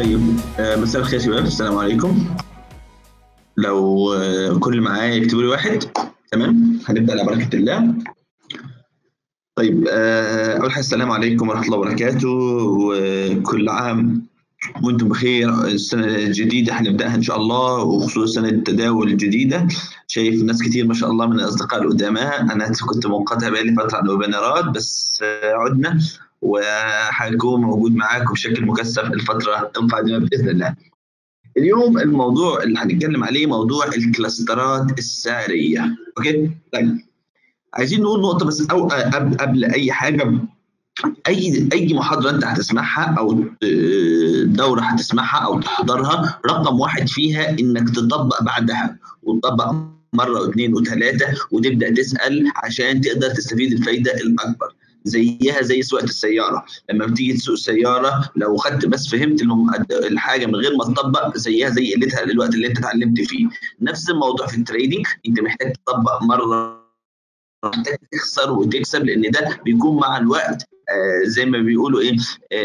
طيب آه، مساء الخير يا شباب السلام عليكم لو آه، كل اللي معايا يكتبوا لي واحد تمام هنبدا على بركه الله طيب آه، اول حاجه السلام عليكم ورحمه الله وبركاته وكل عام وانتم بخير السنه الجديده هنبداها ان شاء الله وخصوصا سنه التداول الجديده شايف ناس كتير ما شاء الله من الاصدقاء القدماء انا كنت منقطع بقالي فتره عن الويبينارات بس آه، عدنا وهكون موجود معاكم بشكل مكثف الفتره القادمه باذن الله. اليوم الموضوع اللي هنتكلم عليه موضوع الكلاسترات السعريه اوكي طيب عايزين نقول نقطه بس او قبل قبل اي حاجه اي اي محاضره انت هتسمعها او دوره هتسمعها او تحضرها رقم واحد فيها انك تطبق بعدها وتطبق مره واثنين وثلاثه وتبدا تسال عشان تقدر تستفيد الفايده الاكبر زيها زي سواقه السياره لما بتيجي تسوق السياره لو خدت بس فهمت الحاجه من غير ما تطبق زيها زي قلتها للوقت اللي انت اتعلمت فيه نفس الموضوع في التريدينج انت محتاج تطبق مره محتاج تخسر وتكسب لان ده بيكون مع الوقت آه زي ما بيقولوا ايه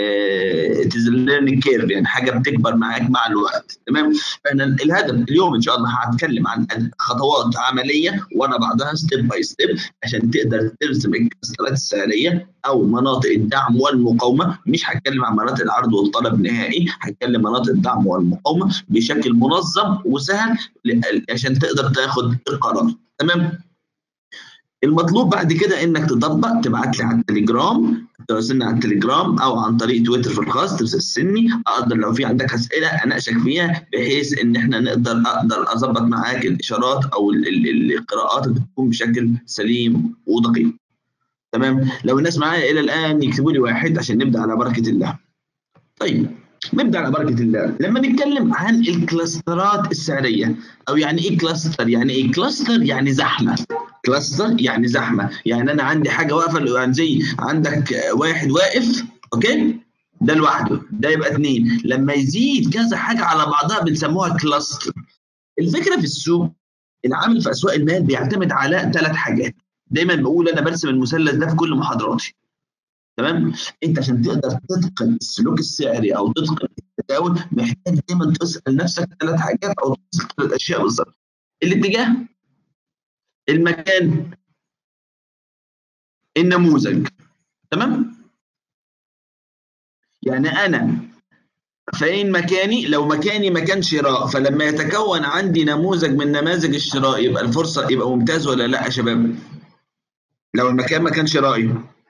ليرنينج كيرف يعني حاجه بتكبر معاك مع الوقت تمام فانا الهدف اليوم ان شاء الله هتكلم عن خطوات عمليه ورا بعضها ستيب باي ستيب عشان تقدر ترسم الكسرات السعريه او مناطق الدعم والمقاومه مش هتكلم عن مناطق العرض والطلب نهائي هتكلم مناطق الدعم والمقاومه بشكل منظم وسهل عشان تقدر تاخد القرار تمام المطلوب بعد كده انك تطبق تبعت لي على التليجرام ترسلني على التليجرام او عن طريق تويتر في الخاص ترسلني اقدر لو في عندك اسئله اناقشك فيها بحيث ان احنا نقدر اقدر اظبط معاك الاشارات او ال ال القراءات بتكون بشكل سليم ودقيق تمام لو الناس معايا الى الان يكتبوا لي واحد عشان نبدا على بركه الله طيب نبدا على بركه الله لما نتكلم عن الكلاسترات السعريه او يعني ايه كلاستر يعني ايه كلاستر يعني زحمه كلاستر يعني زحمه يعني انا عندي حاجه واقفه يعني زي عندك واحد واقف اوكي ده لوحده ده يبقى اثنين لما يزيد كذا حاجه على بعضها بنسموها كلاستر الفكره في السوق العامل في اسواق المال بيعتمد على ثلاث حاجات دايما بقول انا برسم المثلث ده في كل محاضراتي تمام انت عشان تقدر تتقن السلوك السعري او تتقن التداول محتاج دايما تسال نفسك ثلاث حاجات او تسال ثلاث اشياء بالظبط الاتجاه المكان النموذج تمام يعني انا فين مكاني لو مكاني مكان شراء فلما يتكون عندي نموذج من نماذج الشراء يبقى الفرصه يبقى ممتاز ولا لا يا شباب لو المكان مكان شرائي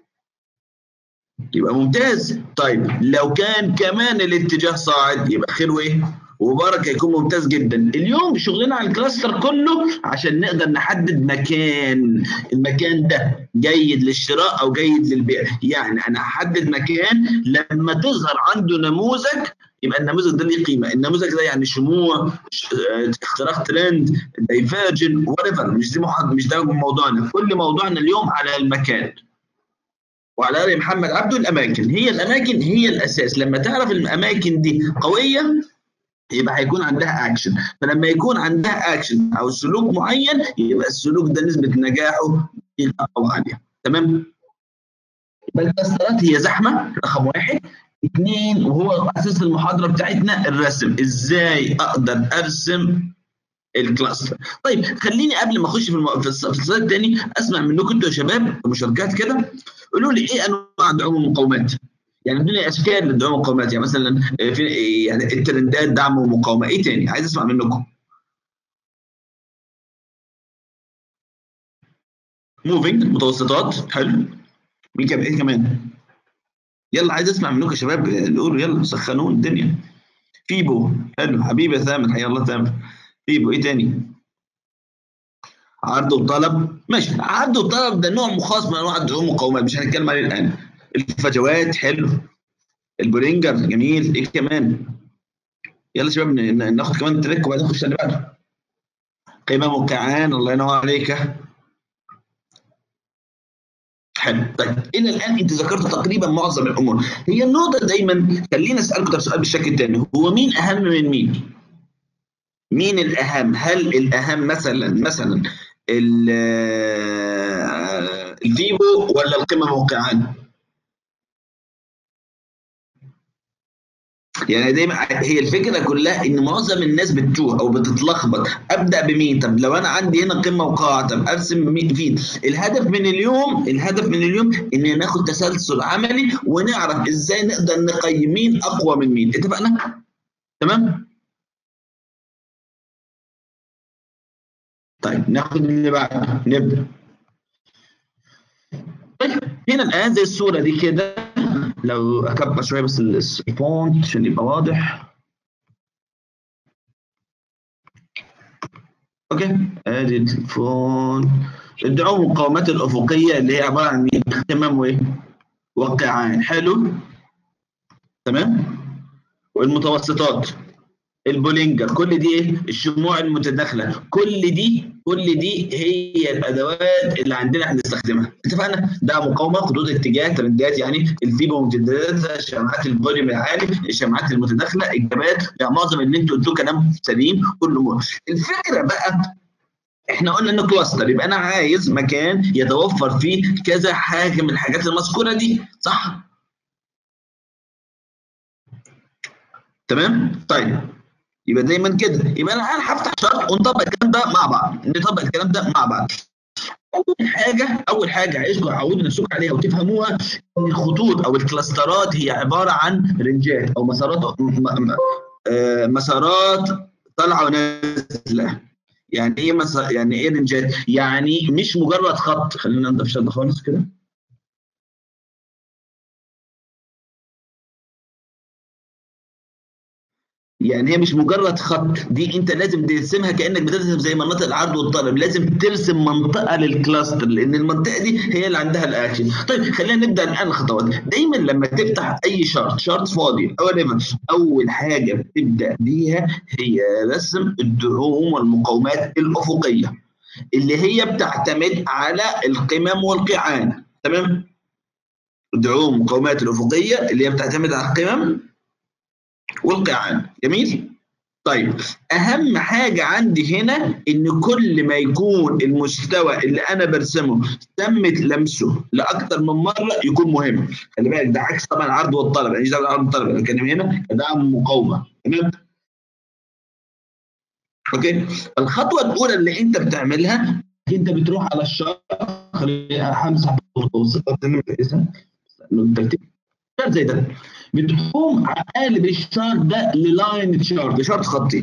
يبقى ممتاز طيب لو كان كمان الاتجاه صاعد يبقى خير وايه وبركه يكون ممتاز جدا اليوم شغلنا على الكلاستر كله عشان نقدر نحدد مكان المكان ده جيد للشراء او جيد للبيع يعني انا هحدد مكان لما تظهر عنده نموذج يبقى النموذج ده ليه قيمه النموذج ده يعني شموع اختراق ترند دايفيرجن وات مش دي مش ده موضوعنا كل موضوعنا اليوم على المكان وعلى رأي محمد عبده الأماكن هي الأماكن هي الأساس لما تعرف الأماكن دي قوية يبقى هيكون عندها أكشن فلما يكون عندها أكشن أو سلوك معين يبقى السلوك ده نسبة نجاحه أو عالية تمام يبقى الكلاسترات هي زحمة رقم واحد اثنين وهو أساس المحاضرة بتاعتنا الرسم إزاي أقدر أرسم الكلاستر طيب خليني قبل ما اخش في الم... في السلايد الثاني اسمع منكم انتوا يا شباب مشاركات كده قولوا لي ايه انواع دعم المقاومات يعني ادوني اشكال للدعم والمقاومات يعني مثلا في يعني الترندات دعم ومقاومه ايه تاني عايز اسمع منكم موفينج متوسطات حلو مين كمان ايه كمان يلا عايز اسمع منكم يا شباب قولوا يلا سخنوا الدنيا فيبو حلو حبيبي يا ثامر حيا الله ثامر فيبو ايه تاني عرض وطلب ماشي عرض وطلب ده نوع خاص من انواع الدعوم والمقاومات مش هنتكلم عليه الان الفجوات حلو البولينجر جميل ايه كمان يلا شباب ناخد كمان تريك وبعدين نخش اللي بعده قيمه موقعان الله ينور عليك حلو طيب الى الان انت ذكرت تقريبا معظم الامور هي النقطه دايما خليني اسالكم سؤال بالشكل الثاني هو مين اهم من مين؟ مين الاهم هل الاهم مثلا مثلا الفيبو ولا القمه موقعان يعني دايما هي الفكره كلها ان معظم الناس بتتوه او بتتلخبط ابدا بمين طب لو انا عندي هنا قمه وقاع طب ارسم مين فين الهدف من اليوم الهدف من اليوم ان ناخد تسلسل عملي ونعرف ازاي نقدر نقيم مين اقوى من مين اتفقنا تمام طيب ناخد اللي بعده نبدا طيب هنا الان زي الصوره دي كده لو اكبر شويه بس الفونت عشان يبقى واضح اوكي ادي الفونت الدعوم المقاومات الافقيه اللي هي عباره عن مين؟ تمام وايه؟ وقعان حلو تمام والمتوسطات البولينجر كل دي ايه الشموع المتداخله كل دي كل دي هي الادوات اللي عندنا هنستخدمها اتفقنا ده مقاومه خطوط اتجاه ترندات يعني الفيبو ممتدات شمعات الفوليوم العالي الشمعات المتداخله اجابات يعني معظم اللي انتوا قلتوه كلام سليم كله الفكره بقى احنا قلنا انه كلاستر يبقى انا عايز مكان يتوفر فيه كذا حاجه من الحاجات المذكوره دي صح تمام طيب يبقى دايما كده يبقى انا انا هفتح شرط ونطبق الكلام ده مع بعض نطبق الكلام ده مع بعض اول حاجه اول حاجه عايزكم تعودوا نفسكم عليها وتفهموها ان الخطوط او الكلاسترات هي عباره عن رنجات او مسارات مسارات طالعه ونازله يعني ايه مسار يعني ايه رنجات يعني مش مجرد خط خلينا ننضف شد خالص كده يعني هي مش مجرد خط دي انت لازم ترسمها كانك بترسم زي مناطق العرض والطلب لازم ترسم منطقه للكلاستر لان المنطقه دي هي اللي عندها الاكشن طيب خلينا نبدا الان الخطوات دايما لما تفتح اي شارت شارت فاضي او اول حاجه بتبدا بيها هي رسم الدعوم والمقاومات الافقيه اللي هي بتعتمد على القمم والقيعان تمام الدعوم مقاومات الافقيه اللي هي بتعتمد على القمم والقيعان جميل طيب اهم حاجه عندي هنا ان كل ما يكون المستوى اللي انا برسمه تمت لمسه لاكثر من مره يكون مهم خلي بالك ده عكس طبعا العرض والطلب يعني ده العرض والطلب انا بتكلم هنا كدعم مقاومه تمام اوكي الخطوه الاولى اللي انت بتعملها انت بتروح على الشارت خليني همسح المتوسطات الترتيب زي ده بتقوم قالب الشارت ده للاين شارت لشارت خطي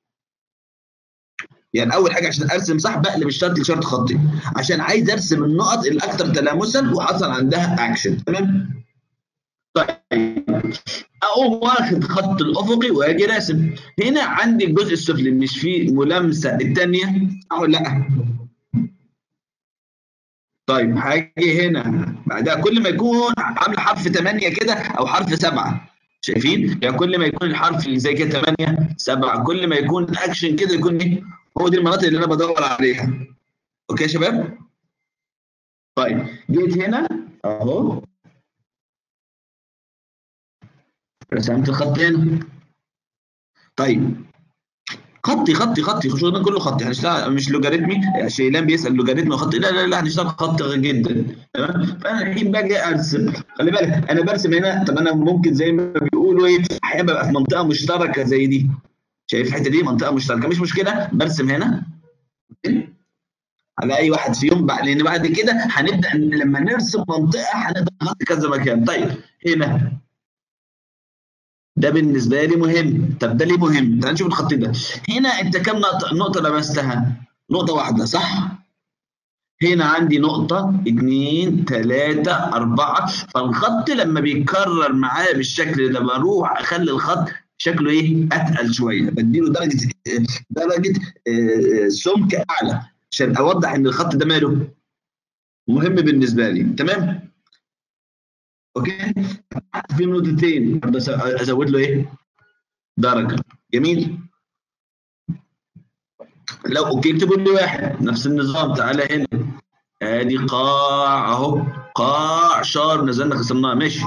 يعني اول حاجه عشان ارسم صح بقلب الشارت لشارت خطي عشان عايز ارسم النقط الاكثر تلامسا وحصل عندها اكشن تمام طيب اقوم واخد خط الافقي واجي راسم هنا عندي الجزء السفلي مش فيه ملامسه الثانيه او لا طيب هاجي هنا بعدها كل ما يكون عامل حرف 8 كده او حرف 7 شايفين؟ يعني كل ما يكون الحرف اللي زي كده 8 7 كل ما يكون الاكشن كده يكون ايه؟ هو دي المناطق اللي انا بدور عليها. اوكي يا شباب؟ طيب جيت هنا اهو رسمت الخط هنا. طيب خطي خطي خطي شغلنا كله خطي هنشتغل مش لوجاريتمي شيلان بيسال لوجاريتمي خطي لا لا لا هنشتغل خط جدا تمام فانا الحين باجي ارسم خلي بالك انا برسم هنا طب انا ممكن زي ما بيقولوا ايه احيانا ببقى في منطقه مشتركه زي دي شايف الحته دي منطقه مشتركه مش مشكله برسم هنا على اي واحد فيهم لان بعد كده هنبدا لما نرسم منطقه هنقدر نغطي كذا مكان طيب هنا ده بالنسبه لي مهم طب ده ليه مهم تعال نشوف الخط ده هنا انت كم نقطه نقطه لمستها نقطه واحده صح هنا عندي نقطة اتنين تلاتة أربعة فالخط لما بيتكرر معايا بالشكل ده بروح أخلي الخط شكله إيه؟ أتقل شوية بديله درجة درجة سمك أعلى عشان أوضح إن الخط ده ماله مهم بالنسبة لي تمام؟ اوكي في نقطتين بس ازود له ايه درجه جميل لو اوكي اكتبوا لي واحد نفس النظام تعالى هنا ادي قاع اهو قاع شار نزلنا خسرناها ماشي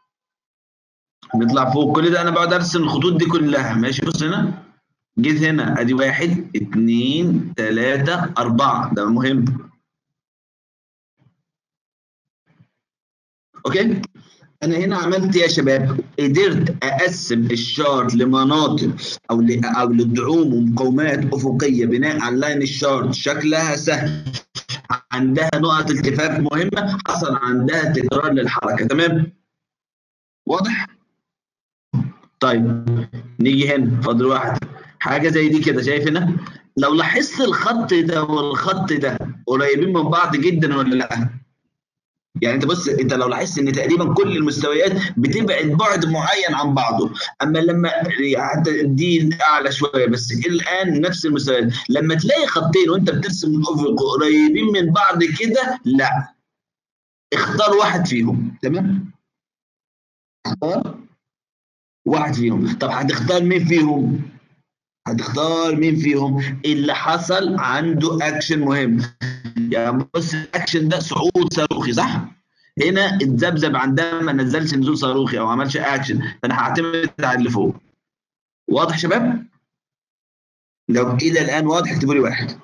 نطلع فوق كل ده انا بقعد ارسم الخطوط دي كلها ماشي بص هنا جيت هنا ادي واحد اثنين ثلاثة أربعة ده مهم اوكي انا هنا عملت يا شباب قدرت اقسم الشارت لمناطق او ل... او للدعوم ومقاومات افقيه بناء على لاين الشارت شكلها سهل عندها نقط التفاف مهمه حصل عندها تكرار للحركه تمام واضح طيب نيجي هنا فاضل واحد حاجه زي دي كده شايف هنا لو لاحظت الخط ده والخط ده قريبين من بعض جدا ولا لا يعني انت بص انت لو لاحظت ان تقريبا كل المستويات بتبعد بعد معين عن بعضه اما لما حتى دي اعلى شويه بس الان نفس المستويات لما تلاقي خطين وانت بترسم الافق قريبين من بعض كده لا اختار واحد فيهم تمام اختار واحد فيهم طب هتختار مين فيهم هتختار مين فيهم اللي حصل عنده اكشن مهم يعني بص الاكشن ده صعود صاروخي صح هنا اتذبذب عندها ما نزلش نزول صاروخي او ما عملش اكشن فانا هعتمد على اللي فوق واضح شباب لو الى الان واضح اكتبوا لي واحد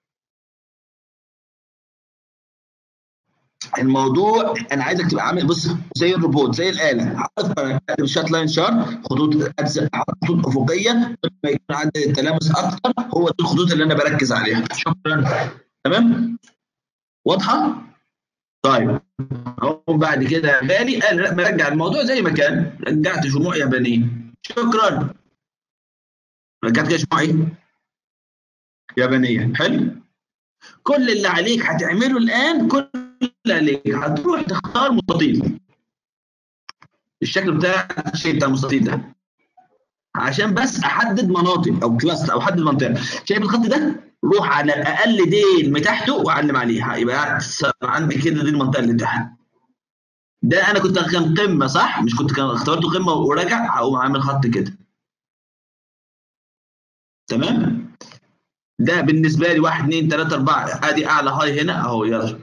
الموضوع انا عايزك تبقى عامل بص زي الروبوت زي الاله عارف الشات لاين شارت خطوط خطوط افقيه ما يكون عندي التلامس اكتر هو دي الخطوط اللي انا بركز عليها شكرا تمام واضحه طيب اهو بعد كده غالي قال لا مرجع الموضوع زي ما كان رجعت شموع يابانيه شكرا رجعت كده شموع ايه يابانيه حلو كل اللي عليك هتعمله الان كل اللي عليك هتروح تختار مستطيل الشكل بتاع الشيء بتاع المستطيل ده عشان بس احدد مناطق او كلاستر او احدد منطقه شايف الخط ده روح على الاقل ديل بتاعته واعلم عليها يبقى عندي كده دي المنطقه اللي تحت ده انا كنت كان قمه صح مش كنت كان اخترته قمه وراجع هقوم عامل خط كده تمام ده بالنسبه لي 1 2 3 4 ادي اعلى هاي هنا اهو يلا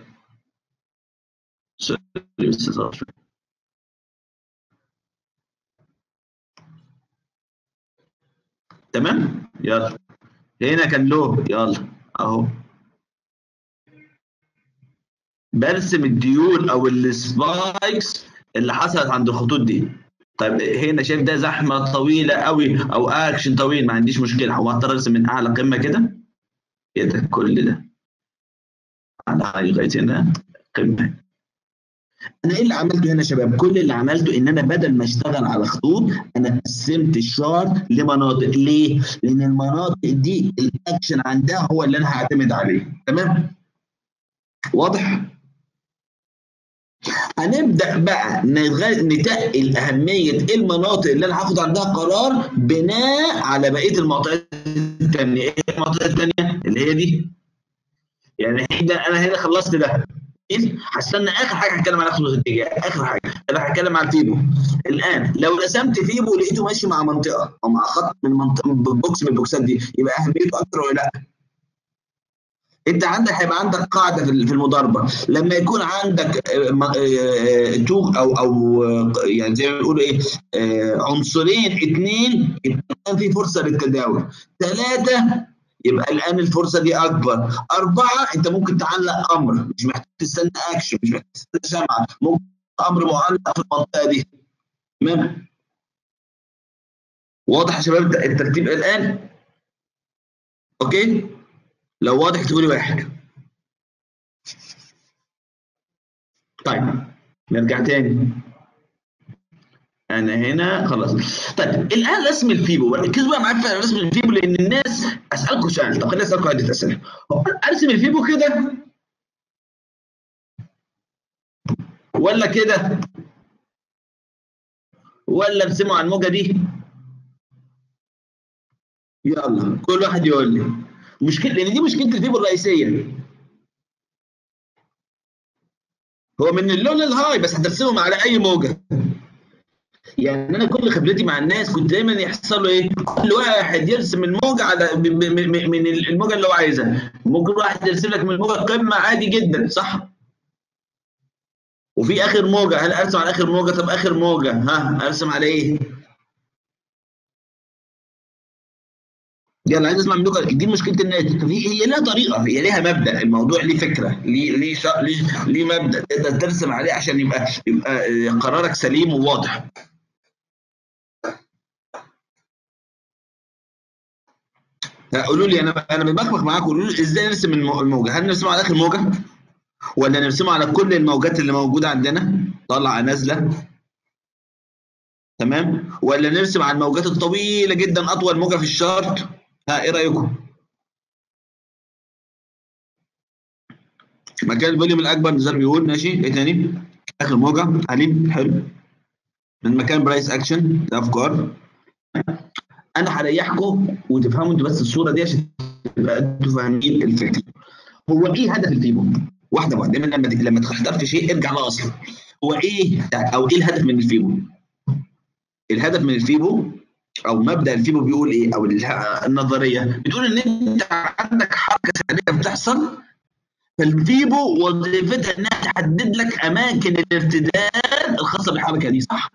تمام يلا هنا كان له يلا اهو برسم الديول او السبايكس اللي حصلت عند الخطوط دي طيب هنا شايف ده زحمه طويله قوي او اكشن طويل ما عنديش مشكله هو هضطر ارسم من اعلى قمه كده كده كل ده على لغايه هنا قمه انا ايه اللي عملته هنا يا شباب كل اللي عملته ان انا بدل ما اشتغل على خطوط انا قسمت الشارت لمناطق ليه لان المناطق دي الاكشن عندها هو اللي انا هعتمد عليه تمام واضح هنبدا بقى نتقل اهميه المناطق اللي انا هاخد عندها قرار بناء على بقيه المعطيات الثانيه ايه المعطيات الثانيه اللي هي دي يعني انا هنا خلصت ده هستنى اخر حاجه هتكلم على خطوط الاتجاه اخر حاجه انا هتكلم على الفيبو الان لو رسمت فيبو لقيته ماشي مع منطقه او مع خط من منطقه بوكس من البوكسات دي يبقى اهميته اكتر ولا لا؟ انت عندك هيبقى عندك قاعده في المضاربه لما يكون عندك توج او او يعني زي ما بيقولوا ايه عنصرين اثنين يبقى في فرصه للتداول ثلاثه يبقى الان الفرصه دي اكبر اربعه انت ممكن تعلق امر مش محتاج تستنى اكشن مش محتاج تستنى شمعه ممكن امر معلق في المنطقه دي تمام واضح يا شباب الترتيب الان اوكي لو واضح اكتبوا لي واحد طيب نرجع تاني انا هنا خلاص طيب الان رسم الفيبو ركزوا بقى معايا في رسم الفيبو لان الناس اسالكم سؤال طب خليني اسالكم عده اسئله ارسم الفيبو كده ولا كده ولا ارسمه على الموجه دي يلا كل واحد يقول لي مشكله لان دي مشكله الفيبو الرئيسيه هو من اللون الهاي بس هترسمهم على اي موجه يعني انا كل خبرتي مع الناس كنت دايما يحصل له ايه كل واحد يرسم الموجه على من الموجه اللي هو عايزها ممكن واحد يرسم لك من الموجه قمه عادي جدا صح وفي اخر موجه هل ارسم على اخر موجه طب اخر موجه ها ارسم على ايه يلا عايز اسمع منكم دي مشكله الناس هي هي لها طريقه هي ليها مبدا الموضوع ليه فكره ليه ليه شا... ليه, ليه مبدا تقدر ترسم عليه عشان يبقى يبقى قرارك سليم وواضح قولوا لي انا انا ببخبخ معاكم قولوا لي ازاي نرسم الموجه هل نرسمه على اخر موجه ولا نرسمه على كل الموجات اللي موجوده عندنا طالعه نازله تمام ولا نرسم على الموجات الطويله جدا اطول موجه في الشارت ها ايه رايكم مكان الفوليوم الاكبر نزار بيقول ماشي ايه تاني اخر موجه حليم حلو من مكان برايس اكشن ده افكار انا هريحكم وتفهموا انتوا بس الصوره دي عشان تبقى انتوا فاهمين الفكره هو ايه هدف الفيبو واحده واحده لما لما تختار في شيء ارجع لاصله هو ايه او ايه الهدف من الفيبو الهدف من الفيبو او مبدا الفيبو بيقول ايه او النظريه بتقول ان انت عندك حركه سريعه بتحصل فالفيبو وظيفتها انها تحدد لك اماكن الارتداد الخاصه بالحركه دي صح؟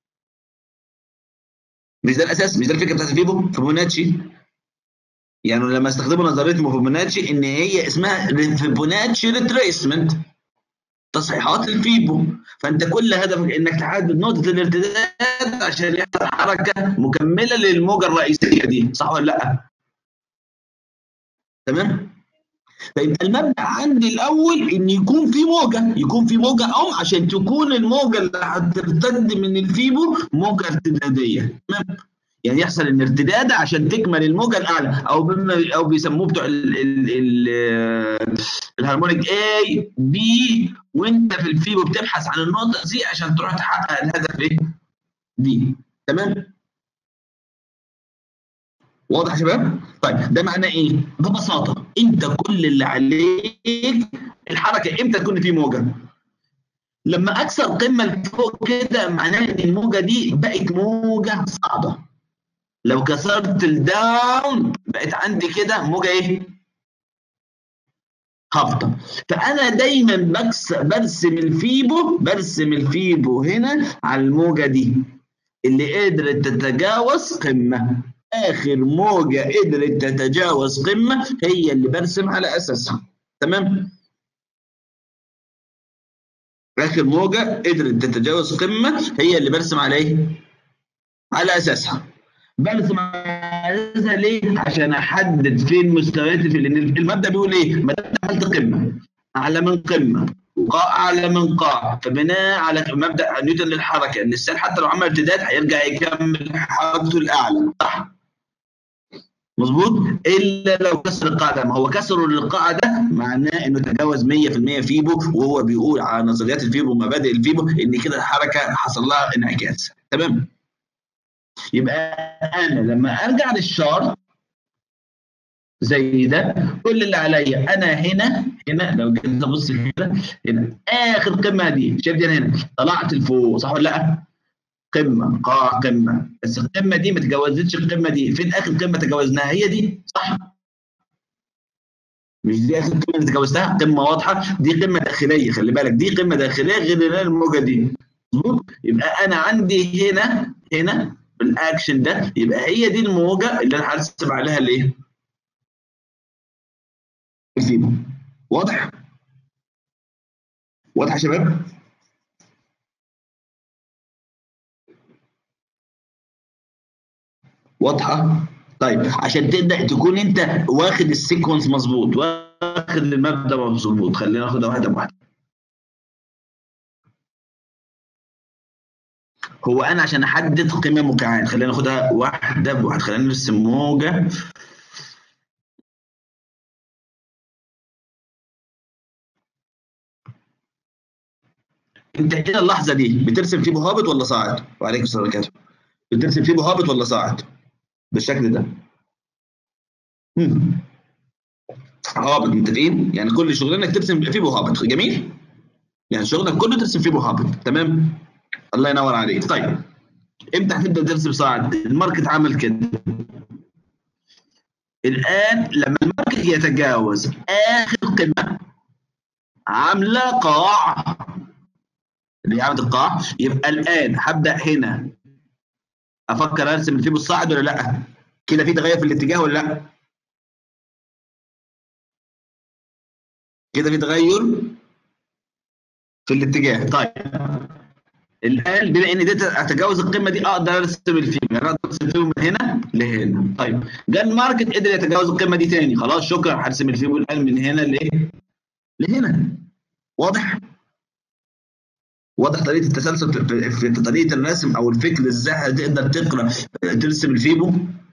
مش ده الاساس مش ده الفكره بتاعت الفيبو فيبوناتشي يعني لما استخدموا نظريه فيبوناتشي ان هي اسمها فيبوناتشي ريتريسمنت تصحيحات الفيبو فانت كل هدفك انك تحدد نقطه الارتداد عشان يحصل حركه مكمله للموجه الرئيسيه دي صح ولا لا؟ تمام؟ فيبقى المبدا عندي الاول ان يكون في موجه يكون في موجه ام عشان تكون الموجه اللي هترتد من الفيبو موجه ارتداديه تمام يعني يحصل ان ارتداد عشان تكمل الموجه الاعلى او بما او بيسموه بتوع الهارمونيك اي بي وانت في الفيبو بتبحث عن النقطه سي عشان تروح تحقق الهدف ايه دي تمام واضح يا شباب؟ طيب ده معناه ايه؟ ببساطه انت كل اللي عليك الحركه امتى تكون في موجه؟ لما اكسر قمه لفوق كده معناه ان الموجه دي بقت موجه صعبه لو كسرت الداون بقت عندي كده موجه ايه؟ هابطه فانا دايما بكس برسم الفيبو برسم الفيبو هنا على الموجه دي اللي قدرت تتجاوز قمه اخر موجه قدرت تتجاوز قمه هي اللي برسم على اساسها تمام اخر موجه قدرت تتجاوز قمه هي اللي برسم على ايه على اساسها برسم على اساسها ليه عشان احدد فين مستوياتي في لان المبدا بيقول ايه ما دام عملت قمه اعلى من قمه وقاع اعلى من قاع فبناء على مبدا نيوتن للحركه ان السيل حتى لو عمل ارتداد هيرجع يكمل حركته الاعلى صح مظبوط الا لو كسر القاعده ما هو كسره للقاعده معناه انه تجاوز 100% فيبو وهو بيقول على نظريات الفيبو ومبادئ الفيبو ان كده الحركه حصل لها انعكاس تمام يبقى انا لما ارجع للشارت زي ده كل اللي عليا انا هنا هنا لو جيت ابص كده هنا اخر قمه دي شايف دي هنا طلعت لفوق صح ولا لا؟ قمه قاع قمه بس القمه دي ما تجاوزتش القمه دي فين اخر قمه تجاوزناها هي دي صح مش دي اخر قمه اللي تجاوزتها قمه واضحه دي قمه داخليه خلي بالك دي قمه داخليه غير الموجه دي مظبوط يبقى انا عندي هنا هنا بالاكشن ده يبقى هي دي الموجه اللي انا هرسم عليها الايه الفيبو واضح واضح يا شباب واضحه طيب عشان تبدا تكون انت واخد السيكونس مظبوط واخد المبدا مظبوط خلينا ناخدها واحده بواحده هو انا عشان احدد قيمه مكعان خلينا ناخدها واحده بواحده خلينا نرسم موجه انت كده اللحظه دي بترسم فيه هابط ولا صاعد؟ وعليكم السلام ورحمه بترسم فيه هابط ولا صاعد؟ بالشكل ده هابط متفقين يعني كل شغلنا ترسم فيه هابط جميل يعني شغلك كله ترسم فيه هابط تمام الله ينور عليك طيب امتى هتبدا ترسم صاعد الماركت عمل كده الان لما الماركت يتجاوز اخر قمه عامله قاع اللي عملت القاع يبقى الان هبدا هنا افكر ارسم الفيبو الصاعد ولا لا كده في تغير في الاتجاه ولا لا كده في تغير في الاتجاه طيب الان بما ان دي هتجاوز القمه دي اقدر ارسم الفيلم يعني اقدر ارسم الفيلم من هنا لهنا طيب جه الماركت قدر يتجاوز القمه دي تاني خلاص شكرا هرسم الفيلم الان من هنا لايه؟ لهنا واضح؟ واضح طريقه التسلسل في, في, في طريقه الرسم او الفكر ازاي هتقدر تقرا ترسم الفيبو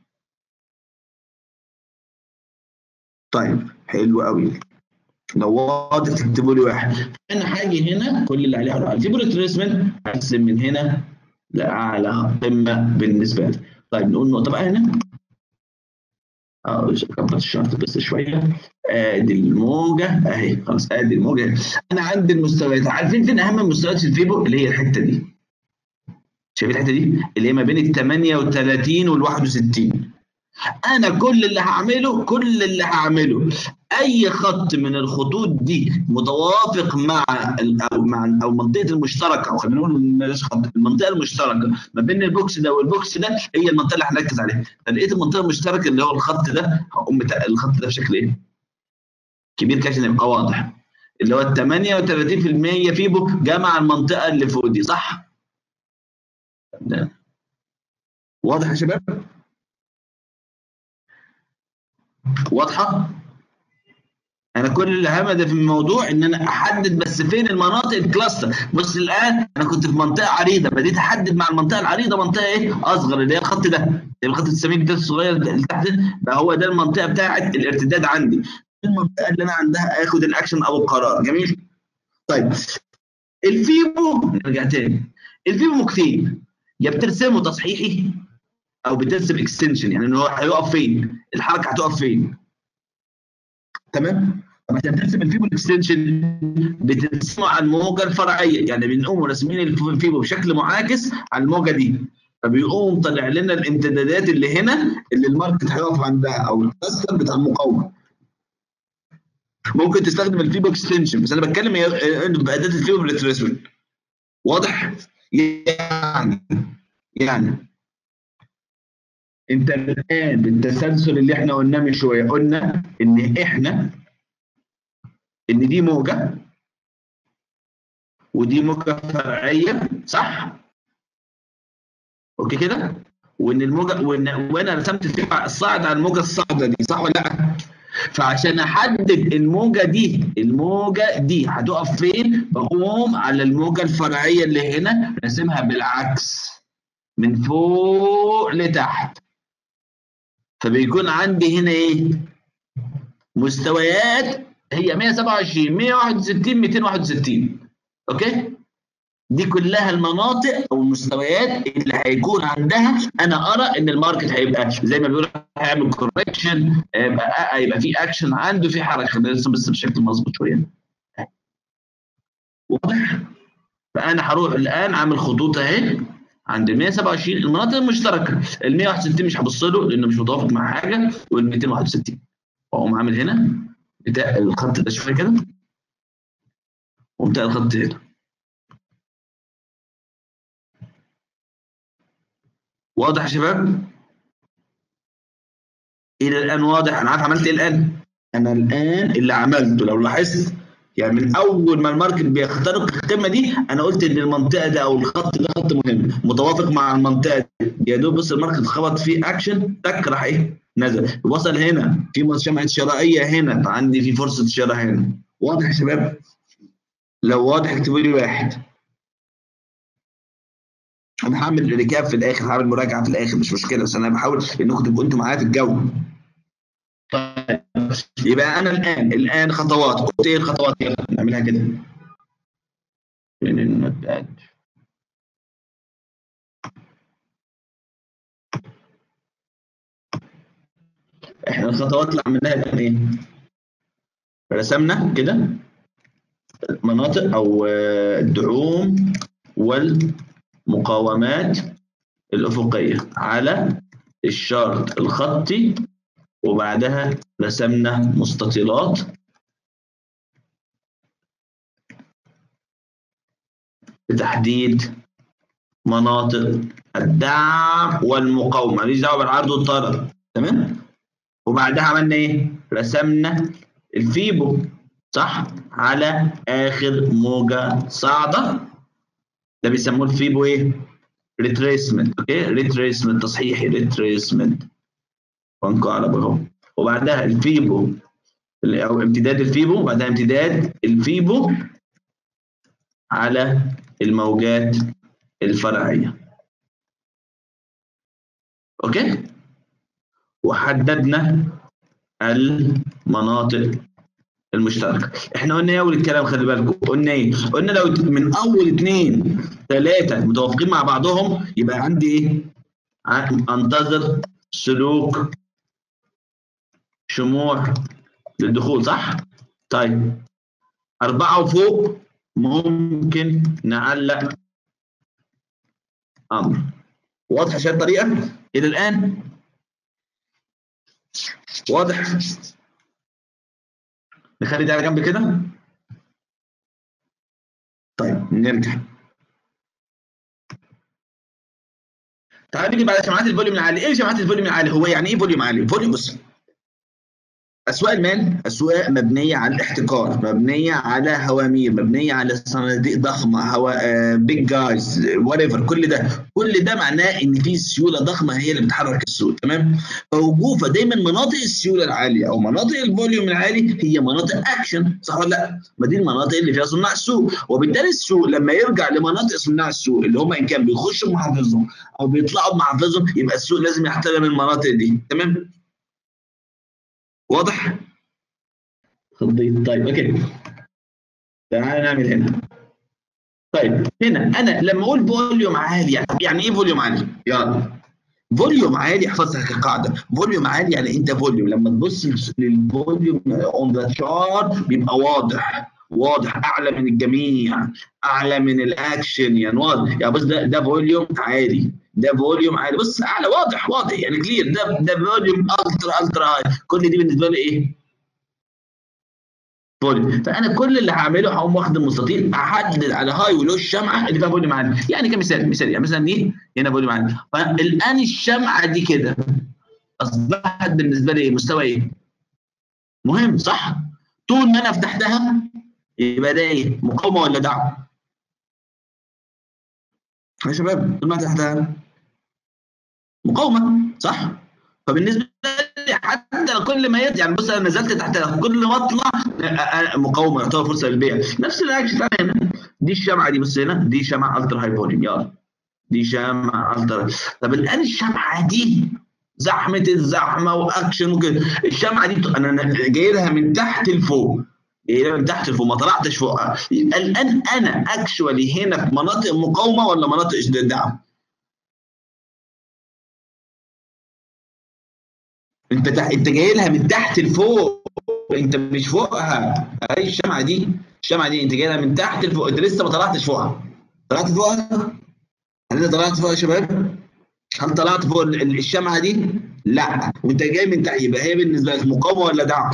طيب حلو قوي لو واضح تكتبوا لي واحد انا هاجي هنا كل اللي عليه هروح على الفيبو ريتريسمنت ارسم من هنا لاعلى قمه بالنسبه لي طيب نقول نقطه بقى هنا اه اكبر الشرط بس شويه ادي الموجه اهي خلاص ادي الموجه انا عندي المستويات عارفين فين اهم المستويات في الفيبو اللي هي الحته دي شايفين الحته دي اللي هي ما بين ال 38 وال 61 انا كل اللي هعمله كل اللي هعمله اي خط من الخطوط دي متوافق مع او مع او المنطقه المشتركه او خلينا نقول بلاش خط المنطقه المشتركه ما بين البوكس ده والبوكس ده هي المنطقه اللي هنركز عليها فلقيت المنطقه المشتركه اللي هو الخط ده هقوم الخط ده بشكل ايه؟ كبير كده عشان يبقى واضح اللي هو ال 38% فيبو جمع المنطقه اللي فوق دي صح؟ ده. واضح يا شباب؟ واضحه؟ انا كل اللي همد في الموضوع ان انا احدد بس فين المناطق الكلاستر بص الان انا كنت في منطقه عريضه بديت احدد مع المنطقه العريضه منطقه ايه اصغر اللي هي الخط ده الخط السميك ده الصغير اللي تحت بقى هو ده المنطقه بتاعه الارتداد عندي المنطقه اللي انا عندها اخد الاكشن او القرار جميل طيب الفيبو نرجع تاني الفيبو مكتين يا بترسمه تصحيحي او بترسم اكستنشن يعني ان هو هيقف فين الحركه هتقف فين تمام طب عشان ترسم الفيبو اكستنشن بترسمه على الموجه الفرعيه يعني بنقوم راسمين الفيبو بشكل معاكس على الموجه دي فبيقوم طالع لنا الامتدادات اللي هنا اللي الماركت هيقف عندها او الكلاستر بتاع المقاومه ممكن تستخدم الفيبو اكستنشن بس انا بتكلم باداه الفيبو ريتريسمنت واضح يعني يعني انت الان بالتسلسل اللي احنا قلناه من شويه قلنا ان احنا ان دي موجه ودي موجه فرعيه صح؟ اوكي كده؟ وان الموجه وان وانا رسمت الفيبر الصاعد على الموجه الصاعده دي صح ولا لا؟ فعشان احدد الموجه دي الموجه دي هتقف فين؟ بقوم على الموجه الفرعيه اللي هنا راسمها بالعكس من فوق لتحت فبيكون عندي هنا ايه؟ مستويات هي 127 161 261 اوكي؟ دي كلها المناطق او المستويات اللي هيكون عندها انا ارى ان الماركت هيبقى زي ما بيقول هيعمل كوركشن هيبقى هيبقى في اكشن عنده في حركه بس بس بشكل مظبوط شويه واضح؟ فانا هروح الان عامل خطوط اهي عند ال 127 المناطق المشتركه ال 161 مش هبص له لانه مش متوافق مع حاجه وال 261 واقوم عامل هنا بتاع الخط ده شويه كده وبتاع الخط هنا واضح يا شباب؟ الى الان واضح انا عارف عملت ايه الان؟ انا الان اللي عملته لو لاحظت يعني من اول ما الماركت بيخترق القمه دي انا قلت ان المنطقه ده او الخط ده خط مهم متوافق مع المنطقه دي يا دوب بص الماركت خبط فيه اكشن تك راح ايه نزل وصل هنا في شمعه شرائيه هنا فعندي في فرصه شراء هنا واضح يا شباب لو واضح اكتبوا لي واحد انا هعمل ريكاب في الاخر هعمل مراجعه في الاخر مش مشكله بس انا بحاول انكم تبقوا انتوا معايا في الجو طيب يبقى انا الان الان خطوات قلت ايه الخطوات يلا نعملها كده فين النتائج احنا الخطوات اللي عملناها كان ايه رسمنا كده مناطق او الدعوم والمقاومات الافقيه على الشارت الخطي وبعدها رسمنا مستطيلات لتحديد مناطق الدعم والمقاومه ماليش دعوه بالعرض والطلب تمام وبعدها عملنا ايه رسمنا الفيبو صح على اخر موجه صاعده ده بيسموه الفيبو ايه ريتريسمنت اوكي ريتريسمنت تصحيحي ريتريسمنت بنكو على اهو وبعدها الفيبو او امتداد الفيبو وبعدها امتداد الفيبو على الموجات الفرعيه اوكي وحددنا المناطق المشتركه احنا قلنا ايه اول الكلام خلي بالكم قلنا ايه قلنا لو من اول اثنين ثلاثه متوافقين مع بعضهم يبقى عندي ايه انتظر سلوك شموع للدخول صح طيب أربعة وفوق ممكن نعلق أمر واضح شايف الطريقة إلى الآن واضح نخلي ده على جنب كده طيب نرجع تعال نيجي بعد شمعات الفوليوم العالي ايه شمعات الفوليوم العالي هو يعني ايه فوليوم عالي فوليوم بص اسواق المال اسواق مبنيه على الاحتكار مبنيه على هوامير مبنيه على صناديق ضخمه هوا بيج جايز وات ايفر كل ده كل ده معناه ان في سيوله ضخمه هي اللي بتحرك السوق تمام فوجوه فدايما مناطق السيوله العاليه او مناطق الفوليوم العالي هي مناطق اكشن صح ولا لا؟ ما دي المناطق اللي فيها صناع السوق وبالتالي السوق لما يرجع لمناطق صناع السوق اللي هم ان كان بيخشوا بمحافظهم او بيطلعوا بمحافظهم يبقى السوق لازم يحترم المناطق دي تمام؟ واضح؟ خطيط طيب اوكي تعال نعمل هنا طيب هنا انا لما اقول فوليوم عالي يعني ايه فوليوم عالي؟ يلا فوليوم عالي احفظها كقاعده فوليوم عالي يعني انت فوليوم لما تبص للفوليوم اون ذا شارت بيبقى واضح واضح اعلى من الجميع اعلى من الاكشن يعني واضح يعني بص ده ده فوليوم عالي ده فوليوم عالي بص اعلى واضح واضح يعني كلير ده ده فوليوم الترا الترا هاي كل دي بالنسبه لي ايه؟ فوليوم فانا كل اللي هعمله هقوم واخد المستطيل احدد على هاي ولو الشمعه اللي فيها فوليوم عالي يعني كمثال مثال يعني مثلا دي هنا فوليوم عالي فالان الشمعه دي كده اصبحت بالنسبه لي مستوى ايه؟ مهم صح؟ طول ما انا فتحتها يبقى ده ايه؟ مقاومه ولا دعم؟ يا شباب طول ما فتحتها مقاومه صح؟ فبالنسبه لي حتى كل ما يد يعني بص انا نزلت تحت كل ما اطلع مقاومه يعتبر فرصه للبيع نفس الاكشن هنا دي الشمعه دي بص هنا دي شمعه الترا هاي فوليوم يلا دي شمعه الترا طب الان الشمعه دي زحمه الزحمه واكشن وكده الشمعه دي انا جاي لها من تحت لفوق جاي لها من تحت لفوق ما طلعتش فوقها يبقى الان انا اكشولي هنا في مناطق مقاومه ولا مناطق دعم؟ انت تح... انت جاي لها من تحت لفوق انت مش فوقها اي الشمعه دي الشمعه دي انت جاي لها من تحت لفوق انت لسه ما طلعتش فوقها طلعت فوقها هل انت طلعت فوقها يا شباب هل طلعت فوق الشمعه دي لا وانت جاي من تحت يبقى هي بالنسبه لك مقاومه ولا دعم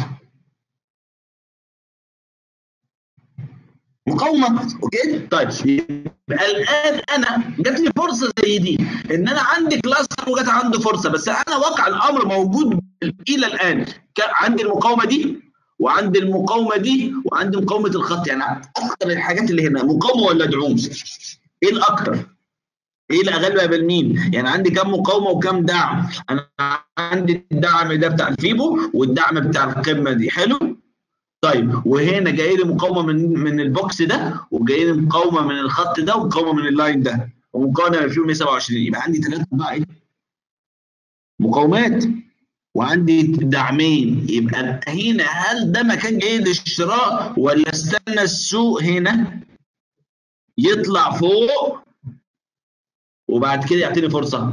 مقاومه اوكي طيب يبقى الان انا جات لي فرصه زي دي ان انا عندي كلاستر وجات عنده فرصه بس انا واقع الامر موجود الى الان عندي المقاومه دي وعندي المقاومه دي وعندي مقاومه الخط يعني اكثر الحاجات اللي هنا مقاومه ولا دعوم؟ ايه الاكثر؟ ايه اللي اغلبها بالمين؟ يعني عندي كم مقاومه وكم دعم؟ انا عندي الدعم ده بتاع الفيبو والدعم بتاع القمه دي حلو؟ طيب وهنا جاي لي مقاومه من من البوكس ده وجاي لي مقاومه من الخط ده ومقاومه من اللاين ده ومقاومه فيهم 127 يبقى عندي ثلاثه بقى ايه؟ مقاومات وعندي دعمين يبقى هنا هل ده مكان جيد للشراء ولا استنى السوق هنا يطلع فوق وبعد كده يعطيني فرصه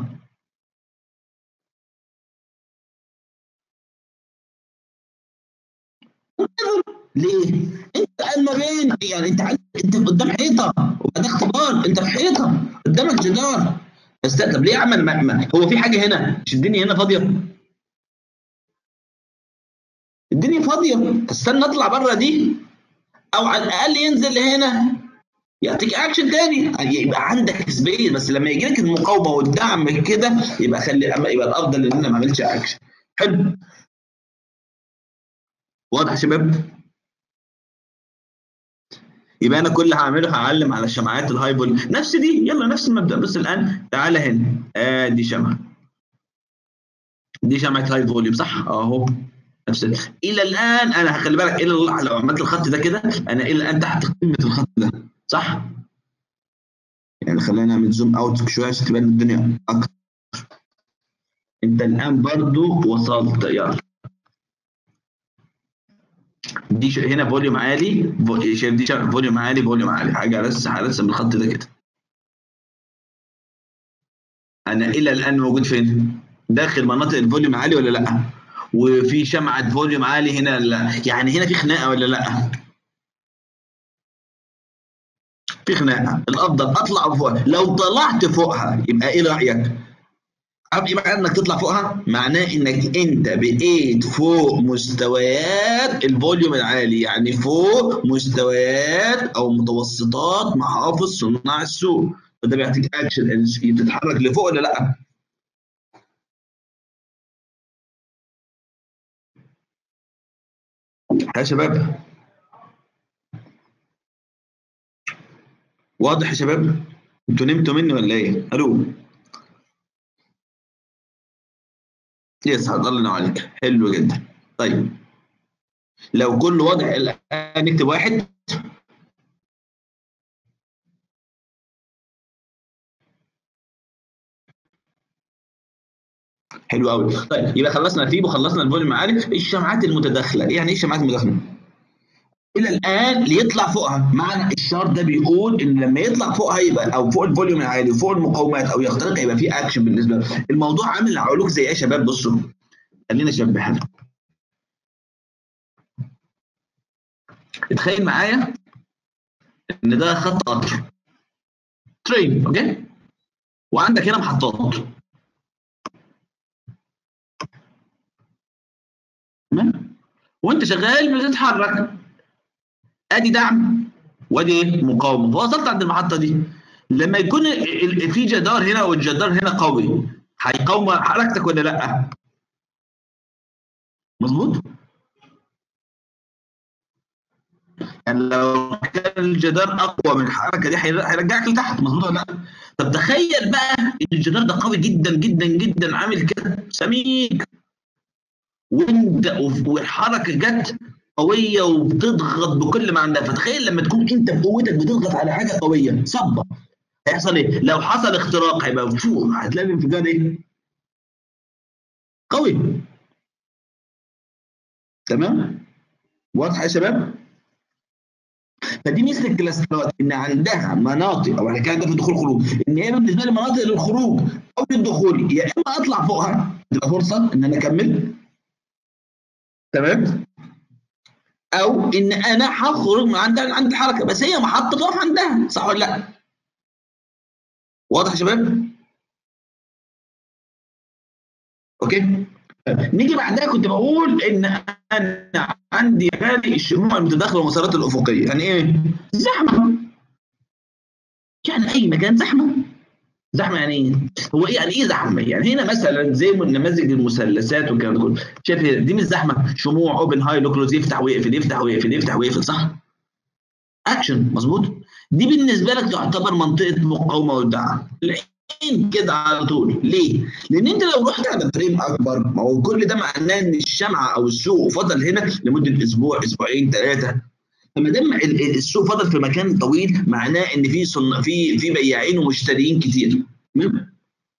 ليه؟ انت قال ما بين يعني انت انت قدام حيطه وده اختبار انت في حيطه قدامك جدار بس طب ليه اعمل ما ما هو في حاجه هنا مش الدنيا هنا فاضيه الدنيا فاضيه استنى اطلع بره دي او على الاقل ينزل هنا يعطيك اكشن تاني يبقى عندك سبيس بس لما يجي لك المقاومه والدعم كده يبقى خلي يبقى الافضل ان انا ما اعملش اكشن حلو واضح يا شباب يبقى انا كل اللي هعمله هعلم على الشمعات الهاي فوليوم نفس دي يلا نفس المبدا بس الان تعالى هنا ادي آه شمعه دي شمعه هاي فوليوم صح اهو نفس الى الان انا هخلي بالك الى لو عملت الخط ده كده انا الى الان تحت قمه الخط ده صح يعني خلينا نعمل زوم اوت شويه عشان تبان الدنيا اكتر انت الان برضو وصلت يلا دي هنا فوليوم عالي شايف دي فوليوم عالي فوليوم عالي حاجه بس هرسم الخط ده كده انا الى الان موجود فين داخل مناطق الفوليوم عالي ولا لا وفي شمعه فوليوم عالي هنا لا يعني هنا في خناقه ولا لا في خناقه الافضل اطلع فوقها لو طلعت فوقها يبقى ايه رايك عارف ايه معنى انك تطلع فوقها؟ معناه انك انت بقيت فوق مستويات الفوليوم العالي يعني فوق مستويات او متوسطات محافظ صناع السوق فده بيعطيك اكشن تتحرك لفوق ولا لا؟ يا شباب واضح يا شباب؟ انتوا نمتوا مني ولا ايه؟ الو يس الله عليك حلو جدا طيب لو كل وضع الان نكتب واحد حلو قوي طيب يبقى خلصنا الفيب وخلصنا الفوليوم عارف الشمعات المتداخله يعني ايه الشمعات المتداخله الى الان ليطلع فوقها معنى الشارت ده بيقول ان لما يطلع فوقها يبقى او فوق الفوليوم العالي وفوق المقاومات او يخترق يبقى في اكشن بالنسبه له الموضوع عامل علوك زي ايه يا شباب بصوا خلينا اشبهها اتخيل معايا ان ده خط قطر ترين اوكي وعندك هنا محطات تمام وانت شغال بتتحرك ادي دعم وادي مقاومه فوصلت عند المحطه دي لما يكون في جدار هنا والجدار هنا قوي هيقاوم حركتك ولا لا؟ مظبوط؟ يعني لو كان الجدار اقوى من الحركه دي هيرجعك لتحت مظبوط ولا لا؟ طب تخيل بقى ان الجدار ده قوي جدا جدا جدا عامل كده سميك وانت والحركه جت قويه وبتضغط بكل ما عندها فتخيل لما تكون انت بقوتك بتضغط على حاجه قويه صبه هيحصل ايه؟ لو حصل اختراق هيبقى فوق هتلاقي الانفجار ايه؟ قوي تمام؟ واضحه يا شباب؟ فدي ميزه الكلاسترات ان عندها مناطق او احنا كده في دخول خروج ان هي بالنسبه لي مناطق للخروج او للدخول يا اما اطلع فوقها تبقى فرصه ان انا اكمل تمام او ان انا هخرج من عند عند الحركه بس هي محطه تقف عندها صح ولا لا؟ واضح يا شباب؟ اوكي؟ نيجي بعدها كنت بقول ان انا عندي غالي الشموع المتداخله والمسارات الافقيه يعني ايه؟ زحمه يعني اي مكان زحمه زحمه يعني ايه؟ هو ايه يعني ايه زحمه؟ يعني هنا مثلا زي نماذج المثلثات والكلام ده كله شايف دي مش زحمه شموع اوبن هاي لو كلوز يفتح ويقفل يفتح ويقفل يفتح ويقفل صح؟ اكشن مظبوط؟ دي بالنسبه لك تعتبر منطقه مقاومه والدعم العين كده على طول ليه؟ لان انت لو رحت على فريم اكبر ما هو كل ده معناه ان الشمعه او السوق فضل هنا لمده اسبوع اسبوعين ثلاثه فما دام السوق فضل في مكان طويل معناه ان في صن... في في بياعين ومشترين كتير تمام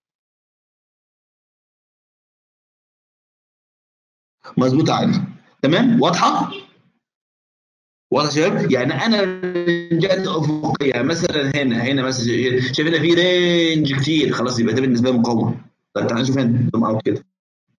مظبوط عادي تمام واضحه واضح يا شباب يعني انا رنجات افقيه مثلا هنا هنا مثلا شايف هنا في رينج كتير خلاص يبقى ده بالنسبه لي مقاومه طب تعالى نشوف هنا زوم اوت كده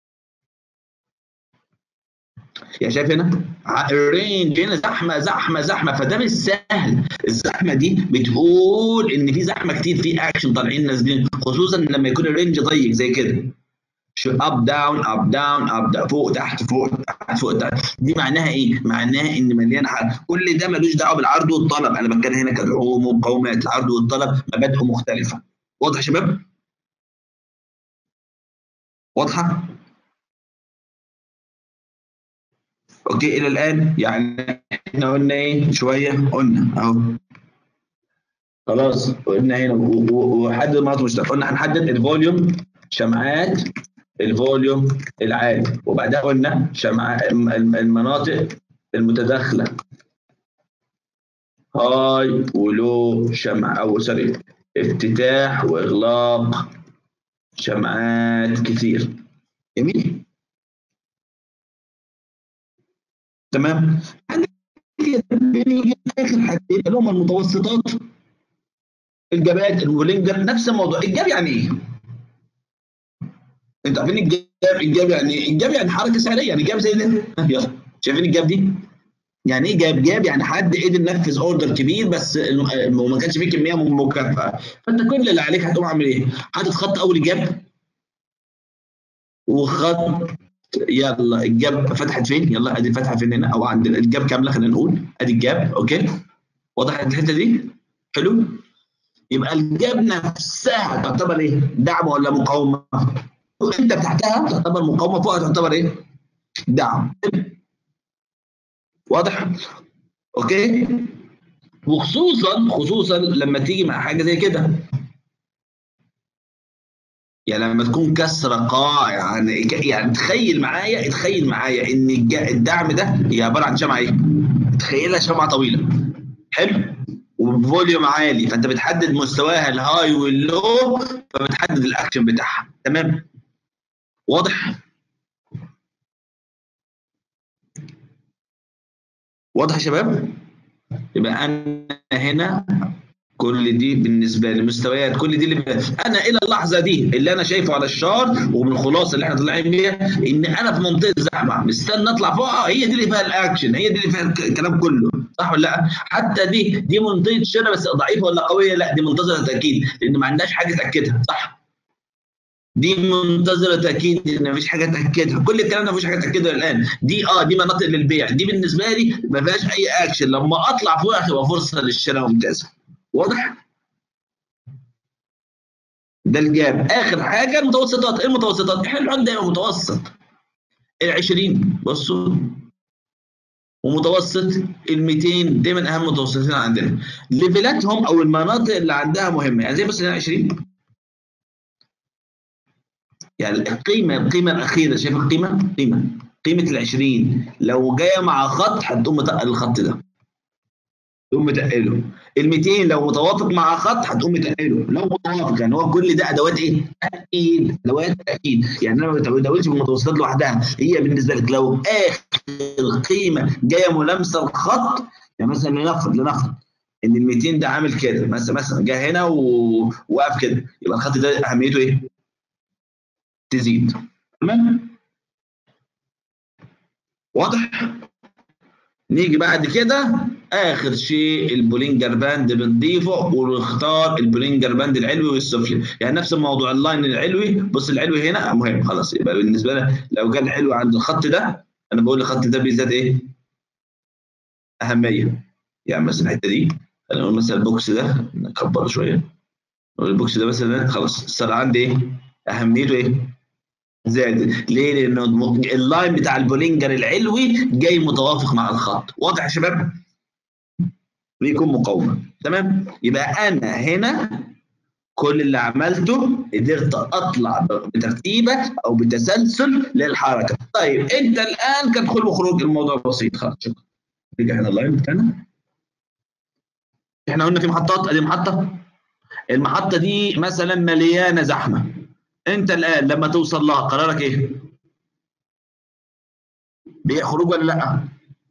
يعني شايف هنا الرينج هنا زحمه زحمه زحمه فده مش سهل الزحمه دي بتقول ان في زحمه كتير في اكشن طالعين نازلين خصوصا لما يكون الرينج ضيق زي كده شو اب داون اب داون اب داون فوق تحت فوق تحت فوق تحت دي معناها ايه؟ معناها ان مليان حركه كل ده ملوش دعوه بالعرض والطلب انا بتكلم هنا كدعوم ومقاومات العرض والطلب مبادئه مختلفه واضح يا شباب؟ واضحه؟ اوكي الى الان يعني احنا قلنا ايه شويه قلنا اهو خلاص قلنا هنا وحدد مناطق مشتركه قلنا هنحدد الفوليوم شمعات الفوليوم العالي وبعدها قلنا شمع المناطق المتداخله هاي ولو شمع او سوري افتتاح واغلاق شمعات كتير جميل تمام بنيجي اخر حاجتين اللي هم المتوسطات الجابات البولينجر نفس الموضوع الجاب يعني ايه؟ انتوا عارفين الجاب الجاب يعني ايه؟ الجاب يعني حركه سعريه يعني جاب زي ده يلا شايفين الجاب دي؟ يعني ايه جاب جاب يعني حد قدر ينفذ اوردر كبير بس وما كانش فيه كميه مكافاه فانت كل اللي عليك هتقوم عامل ايه؟ حاطط خط اول جاب وخط يلا الجاب فتحت فين؟ يلا ادي الفتحه فين هنا او عند الجاب كامله خلينا نقول ادي الجاب اوكي وضحت الحته دي؟ حلو؟ يبقى الجاب نفسها تعتبر ايه؟ دعم ولا مقاومه؟ انت تحتها تعتبر مقاومه فوقها تعتبر ايه؟ دعم واضح؟ اوكي؟ وخصوصا خصوصا لما تيجي مع حاجه زي كده يعني لما تكون كسره قاع يعني يعني تخيل معايا تخيل معايا ان الدعم ده هي عباره عن شمعه ايه؟ تخيلها شمعه طويله حلو؟ وبفوليوم عالي فانت بتحدد مستواها الهاي واللو فبتحدد الاكشن بتاعها تمام؟ واضح؟ واضح يا شباب؟ يبقى انا هنا كل دي بالنسبه لي مستويات كل دي اللي انا الى اللحظه دي اللي انا شايفه على الشار ومن الخلاصه اللي احنا طالعين بيها ان انا في منطقه زحمه مستني اطلع فوقها هي دي اللي فيها الاكشن هي دي اللي فيها الكلام كله صح ولا لا؟ حتى دي دي منطقه شراء بس ضعيفه ولا قويه؟ لا دي منتظره تاكيد لان ما عندناش حاجه تاكدها صح؟ دي منتظره تاكيد ان مفيش حاجه تاكدها كل الكلام ده مفيش حاجه تاكدها الان دي اه دي مناطق للبيع دي بالنسبه لي ما فيهاش اي اكشن لما اطلع فوقها تبقى فرصه للشراء ممتازه واضح؟ ده الجاب اخر حاجه المتوسطات ايه المتوسطات؟ احنا العنوان دايما متوسط ال 20 بصوا ومتوسط ال 200 دايما اهم متوسطين عندنا ليفلاتهم او المناطق اللي عندها مهمه يعني زي بس ال 20 يعني القيمه القيمه الاخيره شايف القيمه؟ قيمه قيمه ال 20 لو جايه مع خط هتقوم متقل الخط ده تقوم متقله ال 200 لو متوافق مع خط هتقوم متقله لو متوافق يعني هو كل ده ادوات ايه؟ تاكيد ادوات تاكيد يعني انا ما بتقولش بالمتوسطات لوحدها هي بالنسبه لك لو اخر قيمه جايه ملامسه الخط يعني مثلا لنفرض لنفرض ان ال 200 ده عامل كده مثلا مثلا جه هنا ووقف كده يبقى الخط ده اهميته ايه؟ تزيد تمام؟ واضح؟ نيجي بعد كده اخر شيء البولينجر باند بنضيفه ونختار البولينجر باند العلوي والسفلي يعني نفس الموضوع اللاين العلوي بص العلوي هنا مهم خلاص يبقى بالنسبه لنا لو كان العلوي عند الخط ده انا بقول الخط ده بيزداد ايه اهميه يعني مثلا الحته دي خلينا نقول مثلا البوكس ده نكبره شويه نقول البوكس ده مثلا خلاص صار عندي ايه اهميته ايه زادت ليه؟ لانه اللاين بتاع البولينجر العلوي جاي متوافق مع الخط واضح يا شباب؟ بيكون مقاومه تمام؟ يبقى انا هنا كل اللي عملته قدرت اطلع بترتيبه او بتسلسل للحركه طيب انت الان كدخول وخروج الموضوع بسيط خلاص شكرا نرجع هنا اللاين بتاعنا احنا قلنا في محطات ادي محطه المحطه دي مثلا مليانه زحمه انت الان لما توصل لها قرارك ايه؟ بيع خروج ولا لا؟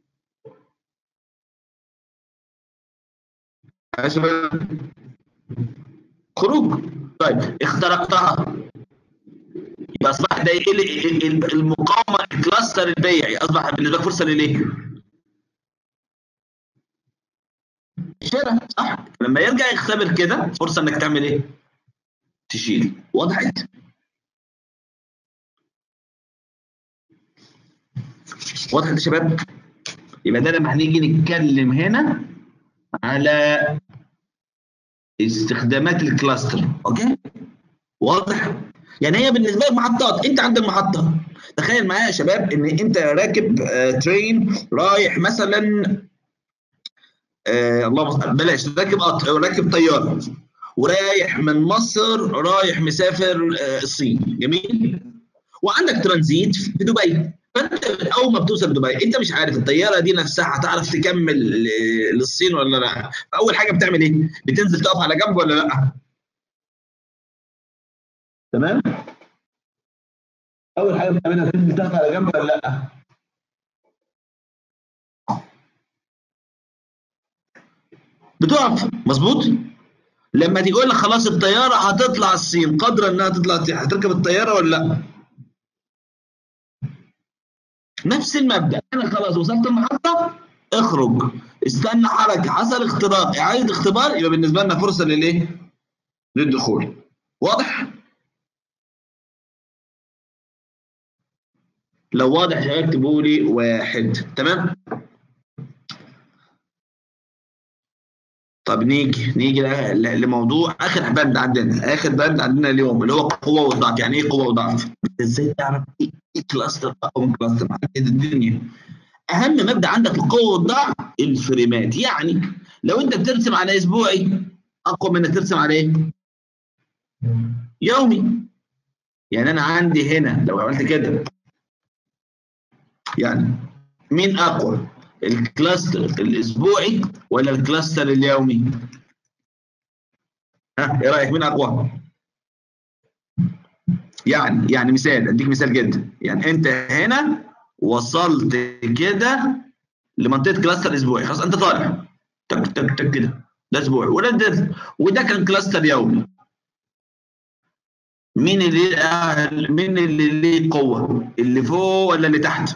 خروج طيب اخترقتها يبقى اصبح ده المقاومه الكلاستر البيعي اصبح بالنسبه لك فرصه لليه؟ شراء صح لما يرجع يختبر كده فرصه انك تعمل ايه؟ تشيل وضحت؟ واضح يا شباب يبقى ده لما هنيجي نتكلم هنا على استخدامات الكلاستر اوكي واضح يعني هي بالنسبه لك محطات انت عندك محطه تخيل معايا يا شباب ان انت راكب آه ترين رايح مثلا آه اللهم بلاش راكب قطر راكب طياره ورايح من مصر رايح مسافر آه الصين جميل وعندك ترانزيت في دبي فانت اول ما بتوصل دبي انت مش عارف الطياره دي نفسها هتعرف تكمل للصين ولا لا فاول حاجه بتعمل ايه بتنزل تقف على جنب ولا لا تمام اول حاجه بتعملها تنزل تقف على جنب ولا لا بتقف مظبوط لما تيجي لك خلاص الطياره هتطلع الصين قادره انها تطلع هتركب الطياره ولا لا نفس المبدا انا خلاص وصلت المحطه اخرج استنى حركه حصل اختراق اعاده اختبار يبقى بالنسبه لنا فرصه للايه للدخول واضح لو واضح يا شباب اكتبوا لي واحد تمام طب نيجي نيجي لموضوع اخر بند عندنا اخر بند عندنا اليوم اللي هو قوه وضعف يعني ايه قوه وضعف ازاي تعرف ايه كلاستر اقوى من كلاستر الدنيا اهم مبدا عندك في القوه والضعف الفريمات يعني لو انت بترسم على اسبوعي اقوى من انك ترسم على ايه يومي يعني انا عندي هنا لو عملت كده يعني مين اقوى الكلاستر الاسبوعي ولا الكلاستر اليومي ها ايه رايك مين اقوى يعني يعني مثال اديك مثال جدا يعني انت هنا وصلت كده لمنطقه كلاستر اسبوعي خلاص انت طالع تك تك تك كده ده اسبوعي وده ده وده كان كلاستر يومي مين اللي مين اللي ليه قوه اللي فوق ولا اللي تحت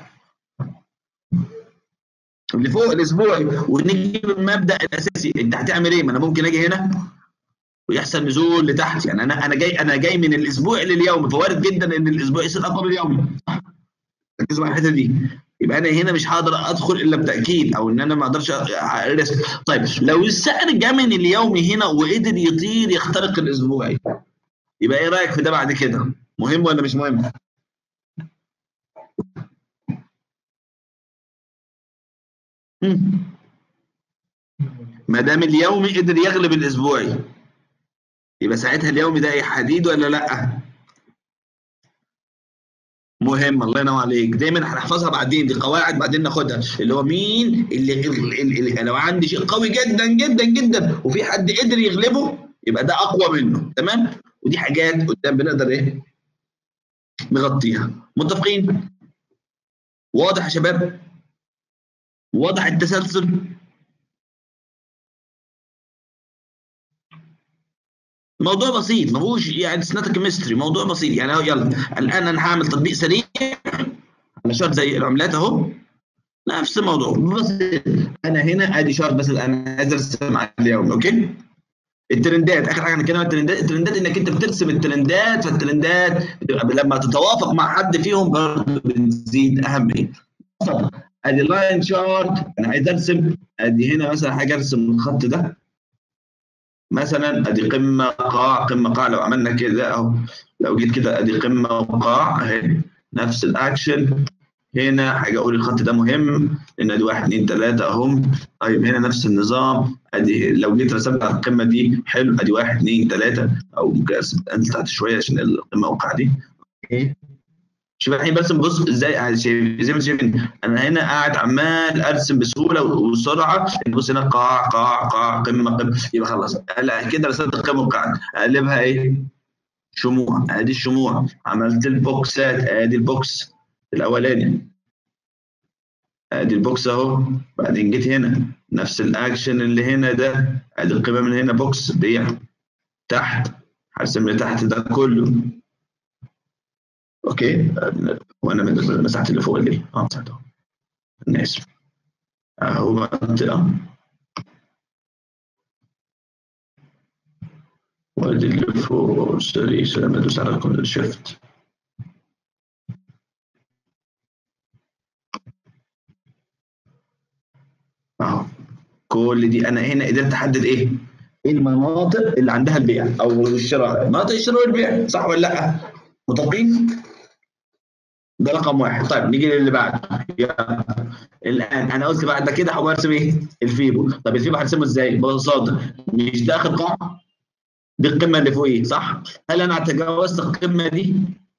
اللي فوق الاسبوعي ونجيب المبدا الاساسي انت هتعمل ايه ما انا ممكن اجي هنا ويحصل نزول لتحت يعني انا انا جاي انا جاي من الاسبوع لليوم فوارد جدا ان الاسبوع يصير اقوى من اليوم ركزوا على الحته دي يبقى انا هنا مش هقدر ادخل الا بتاكيد او ان انا ما اقدرش ارسك طيب لو السعر جه من اليومي هنا وقدر يطير يخترق الاسبوعي يبقى ايه رايك في ده بعد كده مهم ولا مش مهم ما دام اليومي قدر يغلب الاسبوعي يبقى ساعتها اليومي ده حديد ولا لا مهم الله ينور عليك دايما هنحفظها بعدين دي قواعد بعدين ناخدها اللي هو مين اللي, اللي, اللي لو عندي شيء قوي جدا جدا جدا وفي حد قدر يغلبه يبقى ده اقوى منه تمام ودي حاجات قدام بنقدر ايه نغطيها متفقين واضح يا شباب واضح التسلسل موضوع بسيط ما هوش يعني سنات كيمستري موضوع بسيط يعني يلا الان انا هعمل تطبيق سريع على شرط زي العملات اهو نفس الموضوع بس انا هنا ادي شرط بس انا عايز ارسم على اليوم اوكي الترندات اخر حاجه هنتكلم عن الترندات الترندات انك انت بترسم الترندات فالترندات لما تتوافق مع حد فيهم برضه بتزيد اهميه ادي لاين شارت انا عايز ارسم ادي هنا مثلا حاجه ارسم الخط ده مثلا ادي قمه قاع قمه قاع لو عملنا كده اهو لو جيت كده ادي قمه وقاع اهي نفس الاكشن هنا حاجه اقول الخط ده مهم لان ادي واحد اثنين ثلاثه اهم طيب هنا نفس النظام ادي لو جيت رسمت على القمه دي حلو ادي واحد اثنين ثلاثه او ممكن انزل تحت شويه عشان القمه وقع دي اوكي شوف الحين برسم بص ازاي زي ما شايفين انا هنا قاعد عمال ارسم بسهوله وسرعه بص هنا قاع قاع قاع قمه قمه يبقى خلاص هلا كده رسمت القمه وقعت اقلبها ايه؟ شموع ادي الشموع عملت البوكسات ادي البوكس الاولاني ادي البوكس اهو بعدين جيت هنا نفس الاكشن اللي هنا ده ادي القمه من هنا بوكس بيع تحت هرسم اللي تحت ده كله اوكي وانا مسحت اللي فوق اللي اه مسحته انا اسف اهو منطقه وادي اللي فوق سوري لما ادوس على الشيفت اهو كل دي انا هنا قدرت احدد ايه؟ ايه المناطق اللي عندها البيع او الشراء مناطق الشراء والبيع صح ولا لا؟ متفقين؟ ده رقم واحد طيب نيجي للي بعده الان انا قلت بعد كده هو ارسم ايه؟ الفيبو طب الفيبو هرسمه ازاي؟ ببساطه مش ده اخر قاع دي القمه اللي فوقيه صح؟ هل انا تجاوزت القمه دي؟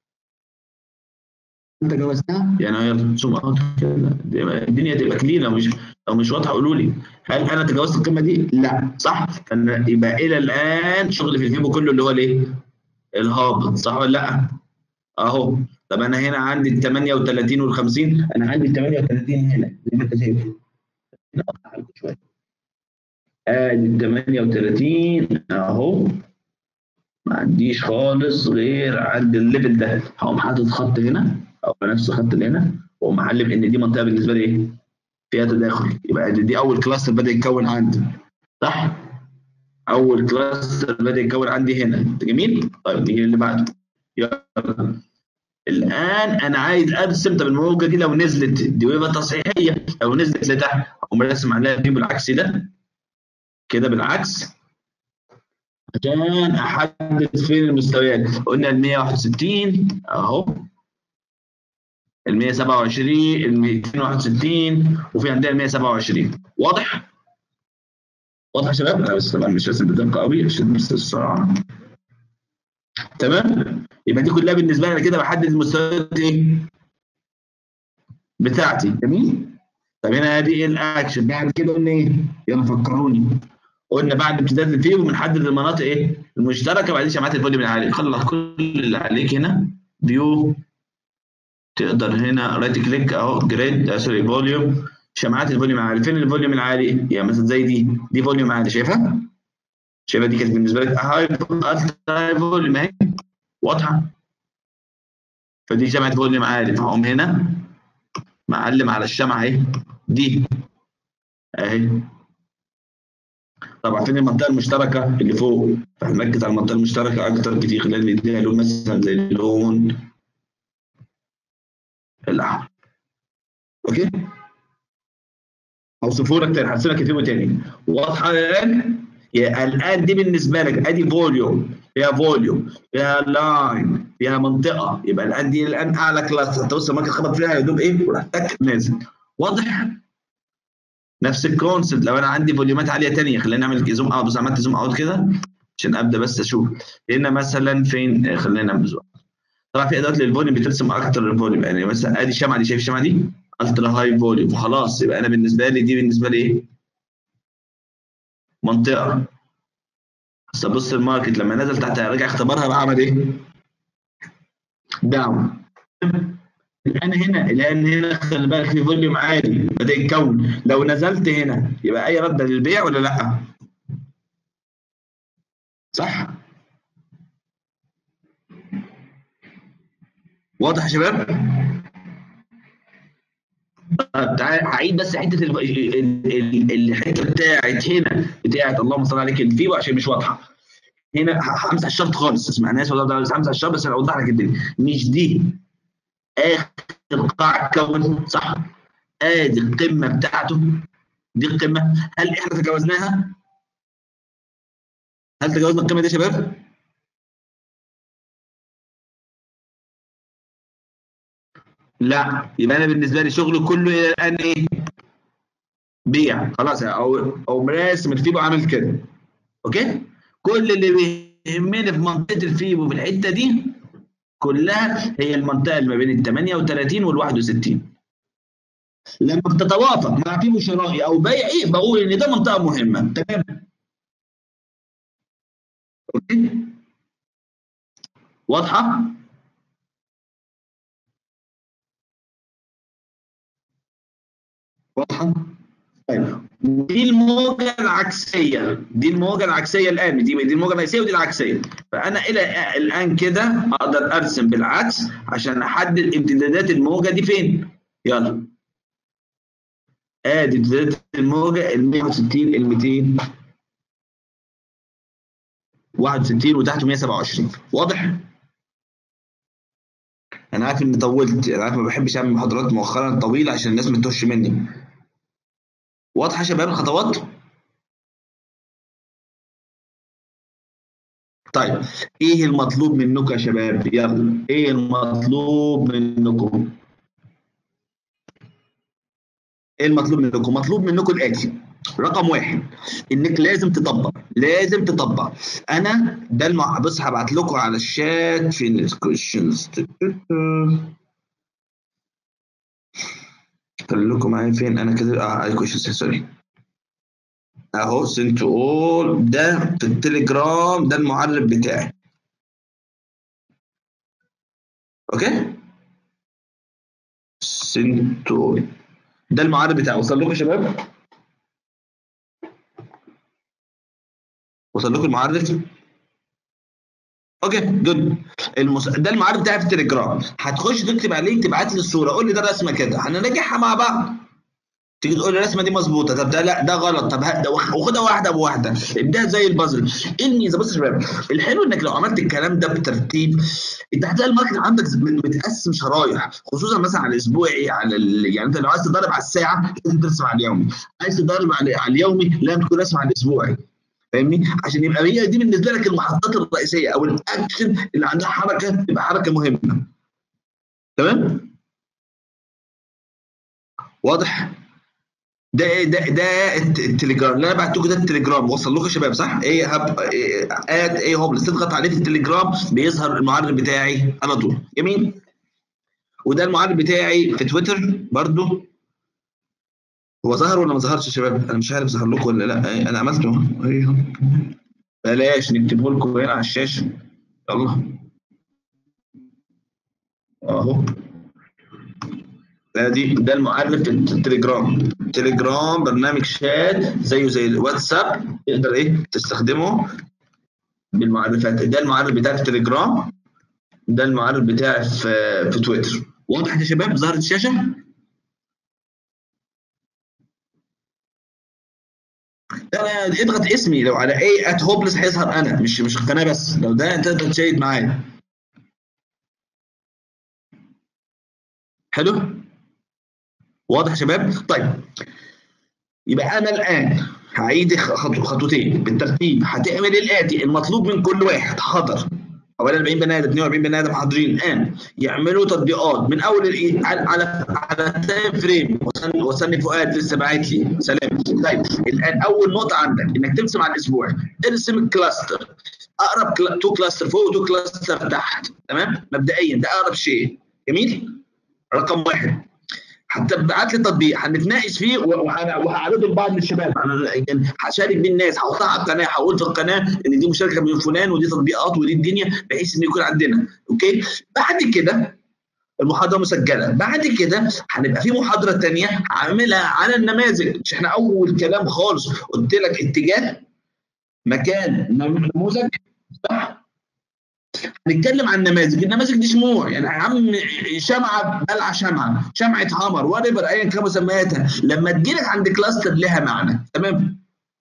تجاوزتها؟ يعني يلا زوم اوت الدنيا تبقى كلين لو مش لو مش واضحه قولوا لي هل انا تجاوزت القمه دي؟ لا صح؟ فانا يبقى الى الان شغلي في الفيبو كله اللي هو الايه؟ الهابط صح ولا لا؟ اهو طب انا هنا عندي ال 38 وال 50 انا عندي ال 38 هنا زي ما انت شايف هنا شويه ادي ال 38 اهو ما عنديش خالص غير عند الليفل ده هقوم حاطط خط هنا او نفس الخط اللي هنا واقوم معلم ان دي منطقه بالنسبه لي ايه؟ فيها تداخل يبقى دي, دي اول كلاستر بدا يتكون عندي صح؟ اول كلاستر بدا يتكون عندي هنا جميل؟ طيب نيجي اللي بعده يلا الان انا عايز ارسم طب الموجه دي لو نزلت دي ويفه تصحيحيه لو نزلت لتحت اقوم راسم عليها دي بالعكس ده كده بالعكس عشان احدد فين المستويات قلنا ال 161 اهو ال 127 ال 261 وفي عندنا ال 127 واضح؟ واضح يا شباب؟ انا بس طبعا مش راسم بدقه قوي عشان بس السرعه تمام؟ يبقى دي كلها بالنسبه لي انا كده بحدد المستويات ايه؟ بتاعتي جميل؟ طب هنا ادي ايه الاكشن؟ بعد كده قلنا ايه؟ يلا فكروني قلنا بعد امتداد الفيو بنحدد المناطق ايه؟ المشتركه بعدين شمعات الفوليوم العالي خلص كل اللي عليك هنا فيو تقدر هنا رايت كليك اهو جريد سوري فوليوم شمعات الفوليوم العالي فين الفوليوم العالي؟ يعني مثلا زي دي دي فوليوم عالي شايفها؟ شايفها دي كانت بالنسبه لك هاي هاي فوليوم اهي واضحه فدي شمعة فوليوم عالي فهقوم هنا معلم على الشمعة اهي دي اهي طبعا فين المنطقة المشتركة اللي فوق فهنركز على المنطقة المشتركة أكتر كتير خلال نديها لون مثلا زي اللون الأحمر أوكي أوصفه لك تاني هرسم لك الفيديو تاني واضحة الآن؟ الآن دي بالنسبة لك أدي فوليوم فيها فوليوم فيها لاين فيها منطقه يبقى الان دي الان اعلى كلاس انت بص ممكن تخبط فيها يا دوب ايه وراح تك نازل واضح نفس الكونسبت لو انا عندي فوليومات عاليه ثانيه خلينا نعمل زوم اوت بس عملت زوم اوت كده عشان ابدا بس اشوف هنا مثلا فين خلينا نعمل زوم طبعا في ادوات للفوليوم بترسم اكتر الفوليوم يعني مثلا ادي الشمعه دي شايف الشمعه دي الترا هاي فوليوم وخلاص يبقى انا بالنسبه لي دي بالنسبه لي ايه منطقه بس بص الماركت لما نزل تحت رجع اختبرها بقى عمل ايه؟ داون الان هنا الان هنا خلي بالك في فوليوم عالي بدا يتكون لو نزلت هنا يبقى اي رده للبيع ولا لا؟ صح؟ واضح يا شباب؟ طب تعالى هعيد بس حته الحته بتاعت هنا بتاعت اللهم صل عليك الفيبو عشان مش واضحه هنا همسح الشرط خالص اسمع ناس والله بس همسح الشرط بس انا اوضح لك الدنيا مش دي اخر قاع كون صح ادي القمه بتاعته دي القمه هل احنا تجاوزناها؟ هل تجاوزنا القمه دي يا شباب؟ لا يبقى انا بالنسبه لي شغلي كله الى الان ايه؟ بيع خلاص او او راسم الفيبو عامل كده اوكي؟ كل اللي بيهمني في منطقه الفيبو في الحته دي كلها هي المنطقه اللي ما بين ال 38 وال 61 لما بتتوافق مع فيبو شرائي او بيعي بقول ان ده منطقه مهمه تمام اوكي واضحه واضحه طيب دي الموجه العكسيه دي الموجه العكسيه الان دي دي الموجه الرئيسيه ودي العكسيه فانا الى الان كده اقدر ارسم بالعكس عشان احدد امتدادات الموجه دي فين يلا ادي امتدادات الموجه ال 160 ال 200 61 وتحته 127 واضح؟ انا عارف اني طولت انا عارف ما بحبش اعمل محاضرات مؤخرا طويله عشان الناس ما تتوهش مني واضحه يا شباب الخطوات طيب ايه المطلوب منكم يا شباب يلا ايه المطلوب منكم ايه المطلوب منكم مطلوب منكم الاتي رقم واحد انك لازم تطبق لازم تطبق انا ده المع... بص هبعت لكم على الشات فين الكويشنز خليكم معايا فين انا كده اه الكويشنز سوري اهو سنت اول ده في التليجرام ده المعرف بتاعي اوكي سنت اول ده المعرف بتاعي وصل لكم يا شباب وصل لكم المعرف اوكي جود المس... ده المعرف بتاعي في التليجرام هتخش تكتب عليه تبعت لي الصوره قول لي ده رسمه كده هنراجعها مع بعض تيجي تقول لي الرسمه دي مظبوطه طب ده لا ده غلط طب ده وخدها واحده بواحده ابداها زي البازل ايه الميزه بص يا شباب الحلو انك لو عملت الكلام ده بترتيب انت هتلاقي الماركت عندك متقسم شرايح خصوصا مثلا على الاسبوعي على ال... يعني انت لو عايز تضرب على الساعه لازم ترسم على اليومي عايز تضرب على, على اليومي لازم تكون راسم على الاسبوعي فاهمني عشان يبقى هي دي بالنسبه لك المحطات الرئيسيه او الاكشن اللي عندها حركه تبقى حركه مهمه تمام واضح ده ده ده التليجرام اللي انا بعته لكم ده التليجرام وصل لكم يا شباب صح؟ ايه هب اد ايه هوبلس تضغط عليه في التليجرام بيظهر المعرض بتاعي على طول جميل؟ وده المعرض بتاعي في تويتر برضو هو ظهر ولا ما ظهرش يا شباب؟ انا مش عارف ظهر لكم ولا لا انا عملته اهو بلاش نكتبه لكم هنا على الشاشه يلا اهو ادي ده المعرف في التليجرام تليجرام برنامج شات زيه زي الواتساب تقدر ايه تستخدمه بالمعرفات ده المعرف بتاعي في التليجرام ده المعرف بتاعي في في تويتر واضح يا شباب ظهرت الشاشه انا اضغط اسمي لو على اي ات هوبلس هيظهر انا مش مش القناه بس لو ده انت تقدر تشيد معايا حلو واضح يا شباب طيب يبقى انا الان هعيد خطوتين بالترتيب هتعمل الاتي المطلوب من كل واحد حضر حوالي 40 بني ادم 42 بني ادم حاضرين الان يعملوا تطبيقات من اول الايه على على التايم فريم وسني فؤاد لسه باعت لي سلام طيب الان اول نقطه عندك انك ترسم على الاسبوع ارسم الكلاستر اقرب تو كلاستر فوق وتو كلاستر تحت تمام مبدئيا ده اقرب شيء جميل رقم واحد هتبعت لي تطبيق هنتناقش فيه وهعرضه لبعض الشباب انا يعني هشارك بيه الناس هحطها على القناه هقول في القناه ان دي مشاركه من فلان ودي تطبيقات ودي الدنيا بحيث ان يكون عندنا اوكي بعد كده المحاضره مسجله بعد كده هنبقى في محاضره ثانيه هعملها على النماذج مش احنا اول كلام خالص قلت لك اتجاه مكان نموذج صح هنتكلم عن نماذج النماذج دي شموع يعني يا عم شمعه بلع شمعه شمعه عمر وات ايفر ايا كان مسمياتها لما تجيلك عند كلاستر لها معنى تمام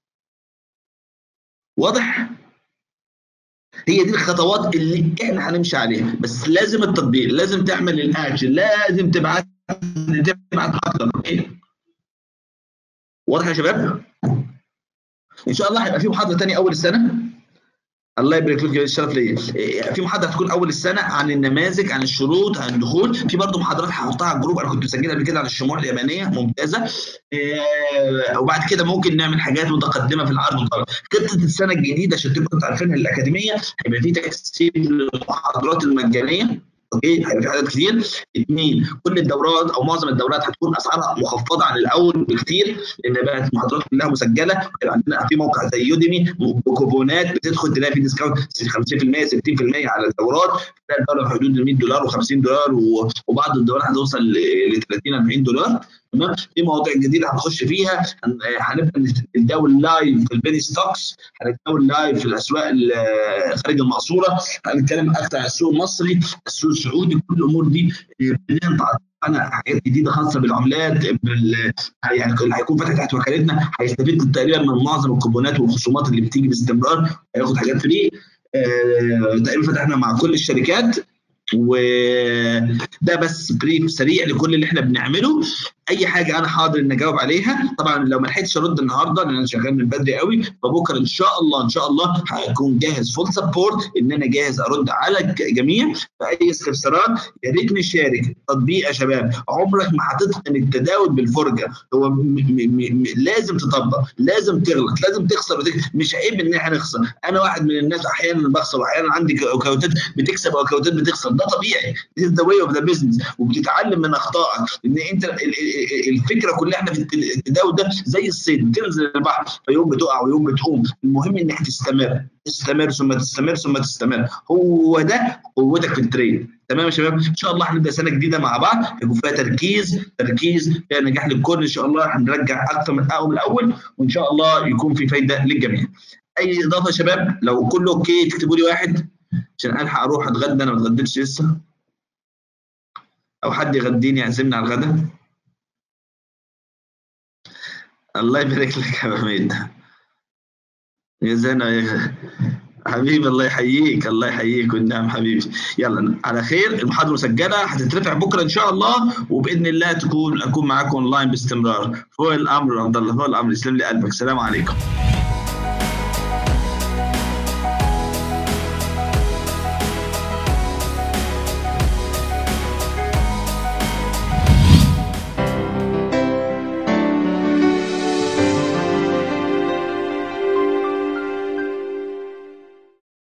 واضح هي دي الخطوات اللي احنا هنمشي عليها بس لازم التطبيق لازم تعمل الاكشن لازم تبعت تبعت اكتر واضح يا شباب ان شاء الله هيبقى في محاضره ثانيه اول السنه الله يبارك لك الشرف ليا في محاضره هتكون اول السنه عن النماذج عن الشروط عن الدخول في برضه محاضرات هحطها على الجروب انا كنت مسجلها قبل كده عن الشموع اليابانيه ممتازه إيه وبعد كده ممكن نعمل حاجات متقدمه في العرض والطلب خطه السنه الجديده عشان تبقوا عارفينها الاكاديميه هيبقى في تكثيف للمحاضرات المجانيه اوكي هيبقى في عدد كتير اثنين كل الدورات او معظم الدورات هتكون اسعارها مخفضه عن الاول بكتير لان بقت المحاضرات كلها مسجله عندنا في موقع زي يوديمي بكوبونات بتدخل تلاقي في ديسكاونت 50% 60% على الدورات تلاقي الدوره في حدود ال 100 دولار و50 دولار وبعض الدورات هتوصل ل 30 40 دولار تمام في مواضيع جديده هنخش فيها هنبدا نتداول لايف في البيني ستوكس هنتداول لايف في الاسواق خارج المقصوره هنتكلم اكثر عن السوق المصري السوق السعودي كل الامور دي انا حاجات جديده خاصه بالعملات بال... يعني اللي هيكون فاتح تحت وكالتنا هيستفيد تقريبا من معظم الكوبونات والخصومات اللي بتيجي باستمرار هياخد حاجات فري آه تقريبا فتحنا مع كل الشركات وده بس بريف سريع لكل اللي احنا بنعمله اي حاجه انا حاضر ان اجاوب عليها طبعا لو ما لحقتش ارد النهارده لان انا شغال من بدري قوي فبكره ان شاء الله ان شاء الله هكون جاهز فول سبورت ان انا جاهز ارد على الجميع فاي استفسارات يا ريت نشارك تطبيق يا شباب عمرك ما هتتقن التداول بالفرجه هو م م م لازم تطبق لازم تغلط لازم تخسر وتكسب. مش عيب ان احنا نخسر انا واحد من الناس احيانا بخسر واحيانا عندي اكونتات بتكسب واكونتات بتخسر ده طبيعي This is the way of the business وبتتعلم من اخطائك ان انت الفكره كلها احنا في التداول ده زي الصيد بتنزل البحر فيوم بتقع ويوم بتقوم المهم انك تستمر تستمر ثم تستمر ثم تستمر هو ده قوتك في التريد تمام يا شباب ان شاء الله هنبدا سنه جديده مع بعض هيكون فيها تركيز تركيز فيها نجاح للكل ان شاء الله هنرجع اكثر من الاول وان شاء الله يكون في فايده للجميع اي اضافه يا شباب لو كله اوكي تكتبوا لي واحد عشان الحق اروح اتغدى انا ما اتغديتش لسه او حد يغديني يعزمني على الغدا الله يبارك لك يا حميد يا زينة حبيبي الله يحييك الله يحييك والنعم حبيبي يلا على خير المحاضره مسجله هتترفع بكره ان شاء الله وباذن الله تكون اكون معاكم اونلاين باستمرار فوق الامر عبد الله فوق الامر يسلم لي قلبك السلام عليكم